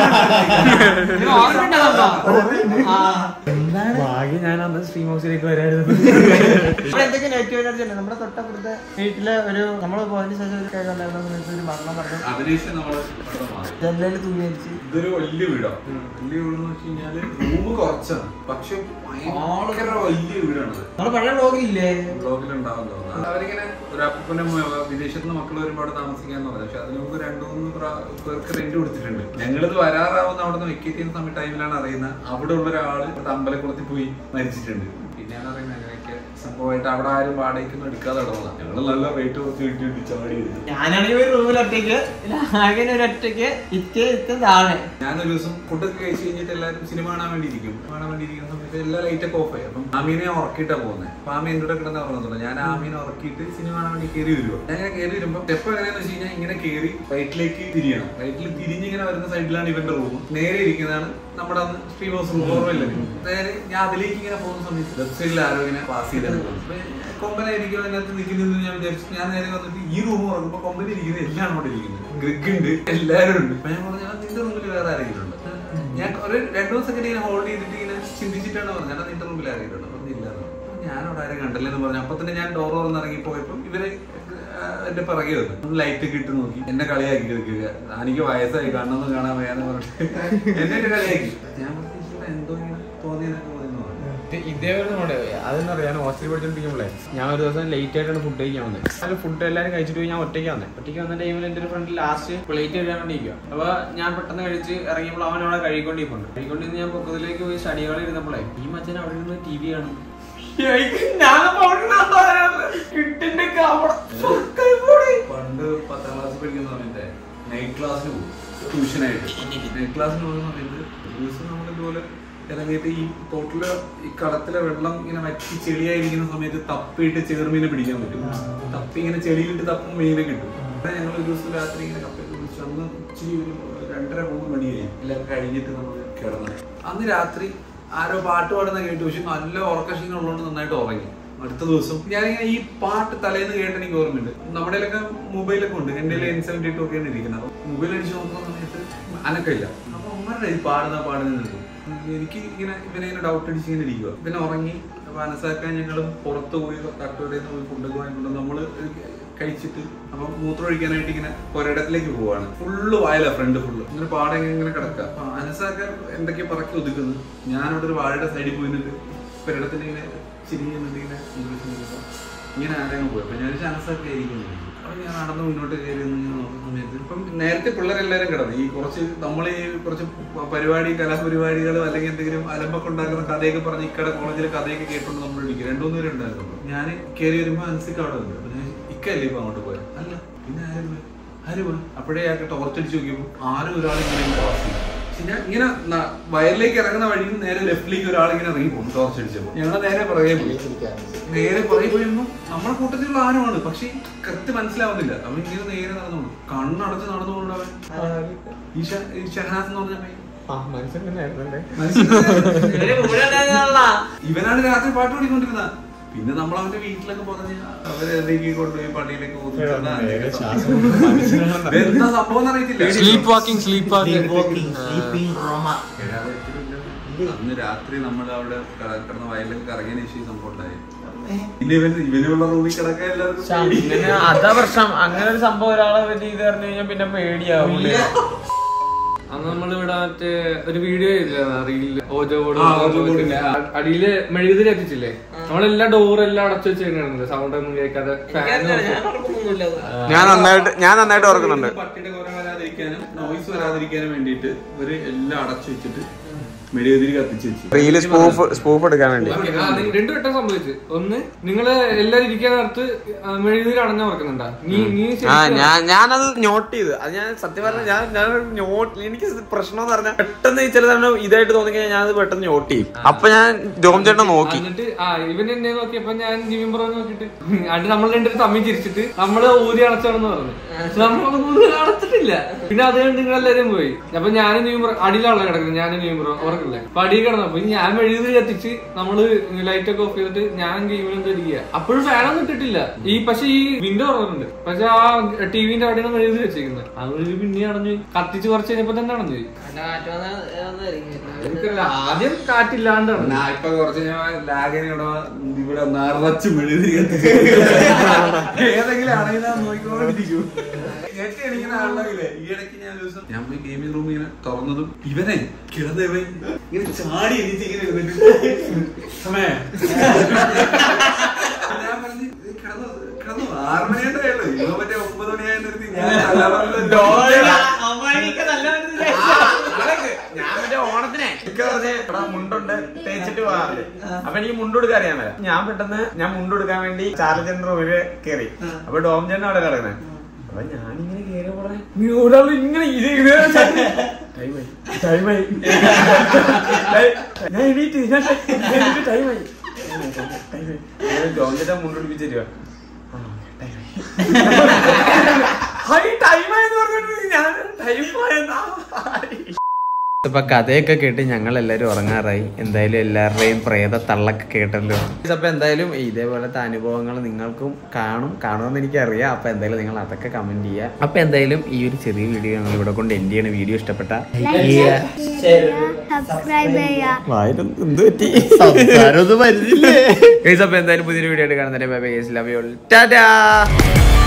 നീ ഓർമ്മയുണ്ടോ ആ ഭാഗ്യം ഞാൻ അന്ന് സ്ട്രീം ഹൗസിലേക്ക് വരായിരുന്നു ഇവിടെ എന്തൊക്കെ നെഗറ്റീവ് എനർജി ഉണ്ട് നമ്മുടെ തൊട്ടപ്പുറത്തെ വീട്ടിലെ ഒരു നമ്മൾ പോയതിന് ശേഷം ഒരു കേൾക്കാൻ ഉണ്ടായിരുന്ന സമയത്ത് ഒരു മരണം പറഞ്ഞു അതിനുശേഷം നമ്മള് പെട്ടെന്ന് മാറി ജനലിൽ തൂങ്ങി മരിച്ച് ഇതൊരു വലിയ വീടാണ് വലിയ വീടെന്ന് വെച്ച് കഴിഞ്ഞാല് റൂം കുറച്ചാണ് പക്ഷെ ഭയങ്കര വലിയ വീടാണത് നമ്മുടെ പഴയ വ്ളോഗില്ലേ ബ്ലോഗിലുണ്ടാവും തോന്നുന്നു അവരിങ്ങനെ ഒരു അപ്പനും വിദേശത്ത് നിന്ന് മക്കൾ വരുമ്പോൾ അവിടെ താമസിക്കാന്ന് പറഞ്ഞു പക്ഷെ അതിന് മുമ്പ് രണ്ടു മൂന്ന് പ്രാ- പേർക്ക് റെന്റ് കൊടുത്തിട്ടുണ്ട് ഞങ്ങളിത് വരാറാവുന്ന അവിടെ നിന്ന് വെക്കേറ്റ് ചെയ്യുന്ന സമയ ടൈമിലാണ് അറിയുന്നത് അവിടെ ഉള്ള ഒരാള് ഇവിടെ അമ്പലക്കുളത്തിൽ പോയി മരിച്ചിട്ടുണ്ട് പിന്നെയാണ് അറിയുന്നത് അങ്ങനെയൊക്കെ സംഭവമായിട്ട് അവിടെ ആരും വാടകയ്ക്കൊന്നും എടുക്കാതെ ഇടവന്ന ഞങ്ങൾ നല്ല റേറ്റ് കുറച്ച് കിട്ടി കിട്ടി ചാടി എടുത്തു ഞാനാണെങ്കിൽ ഒരു റൂമിൽ ഒറ്റയ്ക്ക് ആകെ ഒരു ഒറ്റയ്ക്ക് ഇറ്റ് ഇറ്റ് താഴെ ഞാനൊരു ദിവസം ഫുഡൊക്കെ കഴിച്ച് കഴിഞ്ഞിട്ട് എല്ലാവരും സിനിമ കാണാൻ വേണ്ടി ഇരിക്കും കാണാൻ വേണ്ടി ഇരിക്കുന്ന സമയത്ത് എല്ലാ ലൈറ്റൊക്കെ ഓഫ് ആയി അപ്പം ആമീനെ ഉറക്കിയിട്ടാ പോകുന്നത് അപ്പൊ ആമി എൻ്റെ കൂടെ കിടന്ന് പറഞ്ഞിട്ടുണ്ട് ഞാൻ ആമീനെ ഉറക്കിയിട്ട് സിനിമ കാണാൻ വേണ്ടി കയറി വരുമോ ഞാൻ ഇങ്ങനെ കയറി വരുമ്പോൾ സ്റ്റെപ്പ് എങ്ങനെയാന്ന് വെച്ച് കഴിഞ്ഞാൽ ഇങ്ങനെ കയറി റൈറ്റിലേക്ക് തിരിയണം റൈറ്റിൽ തിരിഞ്ഞ് ഇങ്ങനെ വരുന്ന സൈഡിലാണ് ഇവന്റെ റൂം നേരെ ഇരിക്കുന്നതാണ് നമ്മുടെ അന്ന് സ്ട്രീം ഹൗസ് റൂം ഓർമ്മയില്ല നേരെ ഞാൻ അതിലേക്ക് ഇങ്ങനെ പോകുന്ന സമയത്ത് ലെഫ്റ്റ് സൈഡിൽ ആരോ ഇങ്ങനെ പാസ് ചെയ്തെടുക്കും കൊമ്പനായിരിക്കും അതിനകത്ത് നിൽക്കുന്നത് ഞാൻ വിചാരിച്ചു ഞാൻ നേരെ വന്നിട്ട് ഈ റൂം ഉറങ്ങുമ്പോൾ കൊമ്പൻ ഇരിക്കുന്നത് എല്ലാം അവിടെ ഇരിക്കുന്നത് ഗ്രിഗ് ഉണ്ട് എല്ലാവരും ഉണ്ട് അപ്പൊ ഞാൻ പറഞ്ഞു "ആ, നിന്റെ റൂമിൽ വേറെ ആരെങ്കിലും ഉണ്ട് ഞാൻ ഒരു രണ്ടു ദിവസം ഇങ്ങനെ ഹോൾഡ് ചെയ്തിട്ട് ഇങ്ങനെ ചിന്തിച്ചിട്ടാണ് പറഞ്ഞത് "എടാ, നിന്റെ റൂമിൽ ആരെങ്കിലും ഉണ്ട് പറഞ്ഞു ഇല്ല എന്ന് പറഞ്ഞു. അപ്പൊ ഞാൻ അവിടെ ആരും കണ്ടില്ലെന്ന് പറഞ്ഞു അപ്പൊ തന്നെ ഞാൻ ഡോർ തുറന്ന് ഇറങ്ങി പോയപ്പോൾ ഇവര് ആ, എന്റെ പിറകെ വന്നു ലൈറ്റ് ഒക്കെ ഇട്ട് നോക്കി എന്നെ കളിയാക്കി നിൽക്കുക എനിക്ക് വയസ്സായി കണ്ണൊന്നും കാണാൻ വയ്യാന്ന് പറഞ്ഞിട്ട് എന്നെ ഇട്ട് കളിയാക്കി ഞാൻ പറഞ്ഞു "ഈശ്വരാ, എന്തോ ഇങ്ങനെ തോന്നിയെന്നൊക്കെ തോന്നിയെന്ന് പറഞ്ഞു ഇതേപോലെ നമ്മുടെ അതെന്ന് പറയാം ഞാൻ ഹോസ്റ്റലിൽ പഠിച്ചോണ്ടിരിക്കുമ്പോഴേ ഞാൻ ഒരു ദിവസം ലേറ്റ് ആയിട്ടാണ് ഫുഡ് കഴിക്കാൻ വന്നത് അത് ഫുഡ് എല്ലാവരും കഴിച്ചിട്ട് പോയി ഞാൻ ഒറ്റയ്ക്ക് വന്നത് ഒറ്റയ്ക്ക് വന്ന ടൈമിൽ എൻ്റെ ഒരു ഫ്രണ്ട് ലാസ്റ്റ് പ്ലേറ്റ് കഴിക്കാൻ വേണ്ടി ഇരിക്കുക അപ്പൊ ഞാൻ പെട്ടെന്ന് കഴിച്ച് ഇറങ്ങിയപ്പോൾ അവൻ അവിടെ കഴിക്കൊണ്ടിരിപ്പുണ്ട് കഴിക്കൊണ്ടിരുന്ന് ഞാൻ പൊക്കത്തിലേക്ക് പോയി സ്റ്റഡി ഹാളിൽ ഇരുന്നപ്പോഴേ ഈ മച്ചൻ അവിടെ നിന്ന് ടി വി കാണും ഞാനപ്പോ അവിടെ നിന്ന് എന്താ പറയാനുള്ളത്? കിട്ടിന്റെ കവട. സുഖായി പോടി. പണ്ട് പത്താം ക്ലാസ് പഠിക്കുന്ന സമയത്ത് നൈറ്റ് ക്ലാസ്സിന് പോകും ട്യൂഷനായിട്ട് നൈറ്റ് ക്ലാസ്സിന് പോകുന്ന സമയത്ത് ഒരു ദിവസം നമ്മൾ ഇതുപോലെ ഇറങ്ങിയിട്ട് ഈ തോട്ടില് ഈ കടത്തിലെ വെള്ളം ഇങ്ങനെ വറ്റി ചെളിയായിരിക്കുന്ന സമയത്ത് തപ്പിയിട്ട് ചേർമീനെ പിടിക്കാൻ പറ്റും തപ്പി ഇങ്ങനെ ചെളിയിലിട്ട് തപ്പും മീനെ കിട്ടും അപ്പൊ ഞങ്ങൾ ഒരു ദിവസം രാത്രി ഇങ്ങനെ കപ്പയൊക്കെ പിടിച്ചു അന്ന് ഇച്ചിരി ഒരു രണ്ടര മൂന്ന് മണിയായി എല്ലാം കഴിഞ്ഞിട്ട് നമ്മൾ കിടന്നു അന്ന് രാത്രി ആരോ പാട്ട് പാടുന്ന കേട്ടു പക്ഷെ നല്ല ഉറക്കക്ഷീണം ഉള്ളതുകൊണ്ട് നന്നായിട്ട് ഉറങ്ങി അടുത്ത ദിവസം ഞാനിങ്ങനെ ഈ പാട്ട് തലേന്ന് കേട്ട് എനിക്ക് ഓർമ്മയുണ്ട് നമ്മുടെ മൊബൈലൊക്കെ ഉണ്ട് എന്റെ എൻ സെവൻറ്റി ടു ഒക്കെയാണ് ഇരിക്കുന്നത് അപ്പൊ മൊബൈൽ അടിച്ച് നോക്കുന്ന സമയത്ത് അനക്കമില്ല അപ്പൊ അമ്മരുടെ ഈ പാടുന്ന പാടുന്ന നിൽക്കും എനിക്ക് ഇങ്ങനെ ഇവനെ ഇങ്ങനെ ഡൗട്ട് അടിച്ച് ഇങ്ങനെ ഇരിക്കുക ഇവനെ ഉറങ്ങി അപ്പൊ മനസ്സാക്കാൻ ഞങ്ങൾ പുറത്ത് പോയി തട്ടുകടയിൽ നിന്ന് പോയി ഫുഡൊക്കെ വാങ്ങിക്കൊണ്ട് നമ്മള് കഴിച്ചിട്ട് അപ്പൊ മൂത്രം ഒഴിക്കാനായിട്ട് ഇങ്ങനെ ഒരിടത്തിലേക്ക് പോവാണ് ഫുള്ള് വായല ഫ്രണ്ട് ഫുള്ള് ഇങ്ങനെ പാടെ ഇങ്ങനെ കിടക്കുക അപ്പൊ മനസ്സാക്കാൻ എന്തൊക്കെ പറക്കി ഒതുക്കുന്നു ഞാനവിടെ ഒരു വാഴയുടെ സൈഡിൽ പോയി നിന്നിട്ട് ഒരിടത്തിന് ഇങ്ങനെ ചിരിക്കുന്നുണ്ട് ഇങ്ങനെ ഇംഗ്ലീഷ് നോക്കുമ്പോ ഇങ്ങനെ ആരെങ്കിലും പോയി അപ്പൊ ഞാൻ അനസൊക്കെ ആയിരിക്കും അപ്പൊ ഞാൻ നടന്ന് മുന്നോട്ട് കയറി നിന്ന് ഇങ്ങനെ നോക്കുന്ന സമയത്ത് ഇപ്പം നേരത്തെ പിള്ളേരെല്ലാരും കിടന്നു ഈ കുറച്ച് നമ്മൾ ഈ കുറച്ച് പ- പരിപാടി കലാപരിപാടികളും അല്ലെങ്കിൽ എന്തെങ്കിലും അലമ്പൊക്കെ ഉണ്ടാക്കുന്ന കഥയൊക്കെ പറഞ്ഞ് ഇക്കടെ കോളേജിൽ കഥയൊക്കെ കേട്ടോണ്ട് നമ്മൾ ഇരിക്കും രണ്ടു മൂന്ന് പേര് ഉണ്ടായിരുന്നു ഞാൻ കയറി വരുമ്പോ അനസിക്ക് അവിടെ വന്നു അപ്പൊ ഞാൻ ഇക്കല്ലേ ഇപ്പൊ അങ്ങോട്ട് പോയത് അല്ല പിന്നെ ആരും പോയി ആര് പോയി അപ്പോഴേ അയാൾക്ക് ടോർച്ച് അടിച്ച് നോക്കിയപ്പോൾ ആരും ഒരാൾ ഇങ്ങനെ പാസ് ചെയ്തു പക്ഷെ ഞാൻ ഇങ്ങനെ ന- വയലിലേക്ക് ഇറങ്ങുന്ന വഴിയിൽ നിന്ന് നേരെ ലെഫ്റ്റിലേക്ക് ഒരാൾ ഇങ്ങനെ ഇറങ്ങി പോകും ടോർച്ച് അടിച്ചപ്പോൾ ഞങ്ങൾ നേരെ പുറകെ പോയി നേരെ പുറകെ പോയപ്പോ നമ്മുടെ കൂട്ടത്തിലുള്ള ആരുമാണ് പക്ഷെ കൃത്യം മനസ്സിലാവുന്നില്ല അവൻ ഇങ്ങനെ നേരെ നടന്നോളൂ കണ്ണടച്ച് നടന്നുകൊണ്ട് അവൻ ഈ ഷ- ഈ ഷഹനാസ് എന്ന് പറഞ്ഞ പയ്യൻ. ആ മനസ്സിൽ തന്നെ ആയിരുന്നല്ലേ മനസ്സിലായോ? ഇവര് കൂടെ ഉണ്ടായിരുന്നതാണല്ലോ. ഇവനാണ് രാത്രി പാട്ട് പാടിക്കൊണ്ടിരുന്ന പിന്നെ നമ്മൾ അവന്റെ വീട്ടിലൊക്കെ പറഞ്ഞ് അവരെ എവിടേക്ക് കൊണ്ടുപോയി പള്ളിയിലേക്ക് ഒതുക്കുന്ന എന്താ സംഭവം അറിയത്തില്ല സ്ലീപ്പ് വാക്കിംഗ് സ്ലീപ്പ് വാക്കിംഗ് അന്ന് രാത്രി നമ്മൾ അവിടെ കട- കിടന്ന വയലിലൊക്കെ കറങ്ങിയതിന് ശേഷം ഈ സംഭവം ഉണ്ടായി പിന്നെ ഇവൻ ഇവനുള്ള റൂമിൽ കിടക്കാൻ എല്ലാവർക്കും പേടി. അങ്ങനെ അതാ പ്രശ്നം അങ്ങനെ ഒരു സംഭവം ഒരാളെ പറ്റി ഇത് പറഞ്ഞു കഴിഞ്ഞാൽ പിന്നെ പേടിയാവും അന്ന് നമ്മൾ ഇവിടെ മറ്റേ ഒരു വീഡിയോ റീലില് ഓജോ ബോർഡ് ആ, ഓജോ ബോർഡിന്റെ, ആ. അടിയില് മെഴുകുതിരി എത്തിച്ചില്ലേ നമ്മളെല്ലാ ഡോറെല്ലാം അടച്ചു വെച്ചിരുന്നത് സൗണ്ട് ഒന്നും കേൾക്കാതെ ഫാൻ എനിക്കറിയില്ല, ഞാൻ ഉറപ്പൊന്നുമില്ല അത്. ഞാൻ നന്നായിട്ട് ഞാൻ നന്നായിട്ട് ഓർക്കുന്നുണ്ട് പട്ടിയുടെ കുറെ വരാതിരിക്കാനും നോയ്സ് വരാതിരിക്കാനും വേണ്ടിയിട്ട് ഇവര് എല്ലാം അടച്ചു വെച്ചിട്ട് മെഴുകുതിരി കത്തിച്ച് വെച്ചു റീല് സ്പൂഫ് സ്പൂഫ് എടുക്കാൻ വേണ്ടി ഓക്കേ, ആ, നി- രണ്ടു വട്ടം സംഭവിച്ചു ഒന്ന് നിങ്ങള് എല്ലാരും ഇരിക്കാൻ നേരത്ത് മെഴുകുതിരി അണഞ്ഞ ഓർക്കുന്നുണ്ടാ നീ നീ ആ ശരിക്കും ഞാൻ ഞാനത് നോട്ട് ചെയ്ത് അത് ഞാൻ സത്യം പറഞ്ഞ ഞാൻ ഞാൻ നോട്ട് എനിക്ക് പ്രശ്നം എന്ന് പറഞ്ഞാൽ പെട്ടെന്ന് ചില തവണ ഇതായിട്ട് തോന്നി കഴിഞ്ഞാൽ ഞാൻ അത് പെട്ടെന്ന് നോട്ട് ചെയ്യും അപ്പൊ ഞാൻ ജോം ചേട്ടനെ നോക്കി എന്നിട്ട് ആ ഇവൻ എന്നെ നോക്കിയപ്പോ ഞാൻ ജിമിൻ ബ്രോ നോക്കിട്ട് അത് നമ്മൾ രണ്ടുപേരും തമ്മിൽ ചിരിച്ചിട്ട് നമ്മള് ഊരി അടച്ചാണെന്ന് പറഞ്ഞു പക്ഷെ നമ്മളത് ഊരി അടച്ചിട്ടില്ല പിന്നെ അത് കഴിഞ്ഞ് നിങ്ങൾ എല്ലാവരും പോയി അപ്പൊ ഞാനും ജിമിൻ ബ്രോ അടിയിലാണല്ലോ കിടക്കുന്നത് ഞാനും ജിമിൻ ബ്രോ ഓർക്കില്ലേ അപ്പൊ അടിയിൽ കിടന്നപ്പോ ഞാൻ മെഴുകുതിരി കത്തിച്ച് നമ്മള് ലൈറ്റ് ഒക്കെ ഓഫ് ചെയ്തിട്ട് ഞാൻ ഗെയിമിൽ എന്തോ ഇരിക്കുക അപ്പോഴും ഫാനൊന്നും ഇട്ടിട്ടില്ല ഈ പക്ഷെ ഈ വിൻഡോ തുറന്നിട്ടുണ്ട് പക്ഷെ ആ ടിവിന്റെ അവിടെയാണ് മെഴുകുതിരി വെച്ചേക്കുന്നത് അത് ഒരു പിന്നെ അടഞ്ഞു പോയി. കത്തിച്ച് കുറച്ച് കഴിഞ്ഞപ്പോ തന്നെ അടഞ്ഞു പോയി എനിക്കറിയില്ല ആദ്യം കാറ്റില്ലാണ്ടാണ് ഞാൻ ഇപ്പൊ കുറച്ച് ഞാൻ ലാഗിന് ഇവിടെ ഇവിടെ നിറച്ച് മെഴുകുതിരി കത്തിച്ച് ഏതെങ്കിലും ആണെങ്കിൽ ഞാൻ നോക്കിക്കൊണ്ടിരിക്കും ഞെട്ടി അടിക്കുന്ന ആളുണ്ടാവില്ലേ ഈ ഇടയ്ക്ക് ഞാൻ ഒരു ദിവസം ഞാൻ പോയി ഗെയിമിംഗ് റൂം ഇങ്ങനെ തുറന്നതും ഇവനെ കിടന്നവൻ ഇങ്ങനെ ചാടി എണീച്ച് ഇങ്ങനെ ഇരുന്നിട്ട് സമയ ഞാൻ പറഞ്ഞു "ഇത് കിടന്നു കിടന്നു ആറ് മണിയായിട്ട് വേണ്ടോ ഇവ മറ്റേ ഒമ്പത് മണിയായിട്ട് ഞാൻ ഞാൻ മറ്റേ ഓണത്തിനെ എനിക്ക് പറഞ്ഞ് എടാ മുണ്ടുണ്ട് തേച്ചിട്ട് പോകാറില്ല അപ്പൊ എനിക്ക് മുണ്ട് കൊടുക്കാൻ അറിയാൻ മേല ഞാൻ പെട്ടെന്ന് ഞാൻ മുണ്ട് കൊടുക്കാൻ വേണ്ടി ചാർജറിന്റെ റൂമില് കയറി അപ്പൊ ഡോം ചേട്ടൻ അവിടെ കിടക്കണേ അപ്പൊ ഞാനിങ്ങനെ കയറി പറഞ്ഞേ നീ ഒരാൾ ഇങ്ങനെ ഇത് ഇത് ടൈമായി ടൈമായി ഞാൻ എണീറ്റ് ഞാൻ ടൈമായി ഡോം ചേട്ടൻ മുണ്ട് പിടിപ്പിച്ചിരുക ഹൈ ടൈമായെന്ന് പറഞ്ഞിട്ട് ഞാൻ ടൈമായെന്നാ ഇപ്പൊ കഥയൊക്കെ കേട്ട് ഞങ്ങൾ എല്ലാരും ഉറങ്ങാറായി എന്തായാലും എല്ലാവരുടെയും പ്രേത തള്ളൊക്കെ കേട്ടല്ലോ അപ്പൊ എന്തായാലും ഇതേപോലത്തെ അനുഭവങ്ങൾ നിങ്ങൾക്കും കാണും കാണുമെന്ന് എനിക്കറിയാം അപ്പൊ എന്തായാലും നിങ്ങൾ അതൊക്കെ കമന്റ് ചെയ്യുക അപ്പൊ എന്തായാലും ഈ ഒരു ചെറിയ വീഡിയോ ഞങ്ങൾ ഇവിടെ കൊണ്ട് എൻഡ് ചെയ്യണ വീഡിയോ ഇഷ്ടപ്പെട്ട സബ്സ്ക്രൈബ് ചെയ്യുക വായിലും എന്ത് പറ്റി സംസാരം ഒന്നും വരുന്നില്ലേ Guys, അപ്പൊ എന്തായാലും പുതിയൊരു വീഡിയോ ആയിട്ട് കാണുന്നതിന് bye bye love you Tata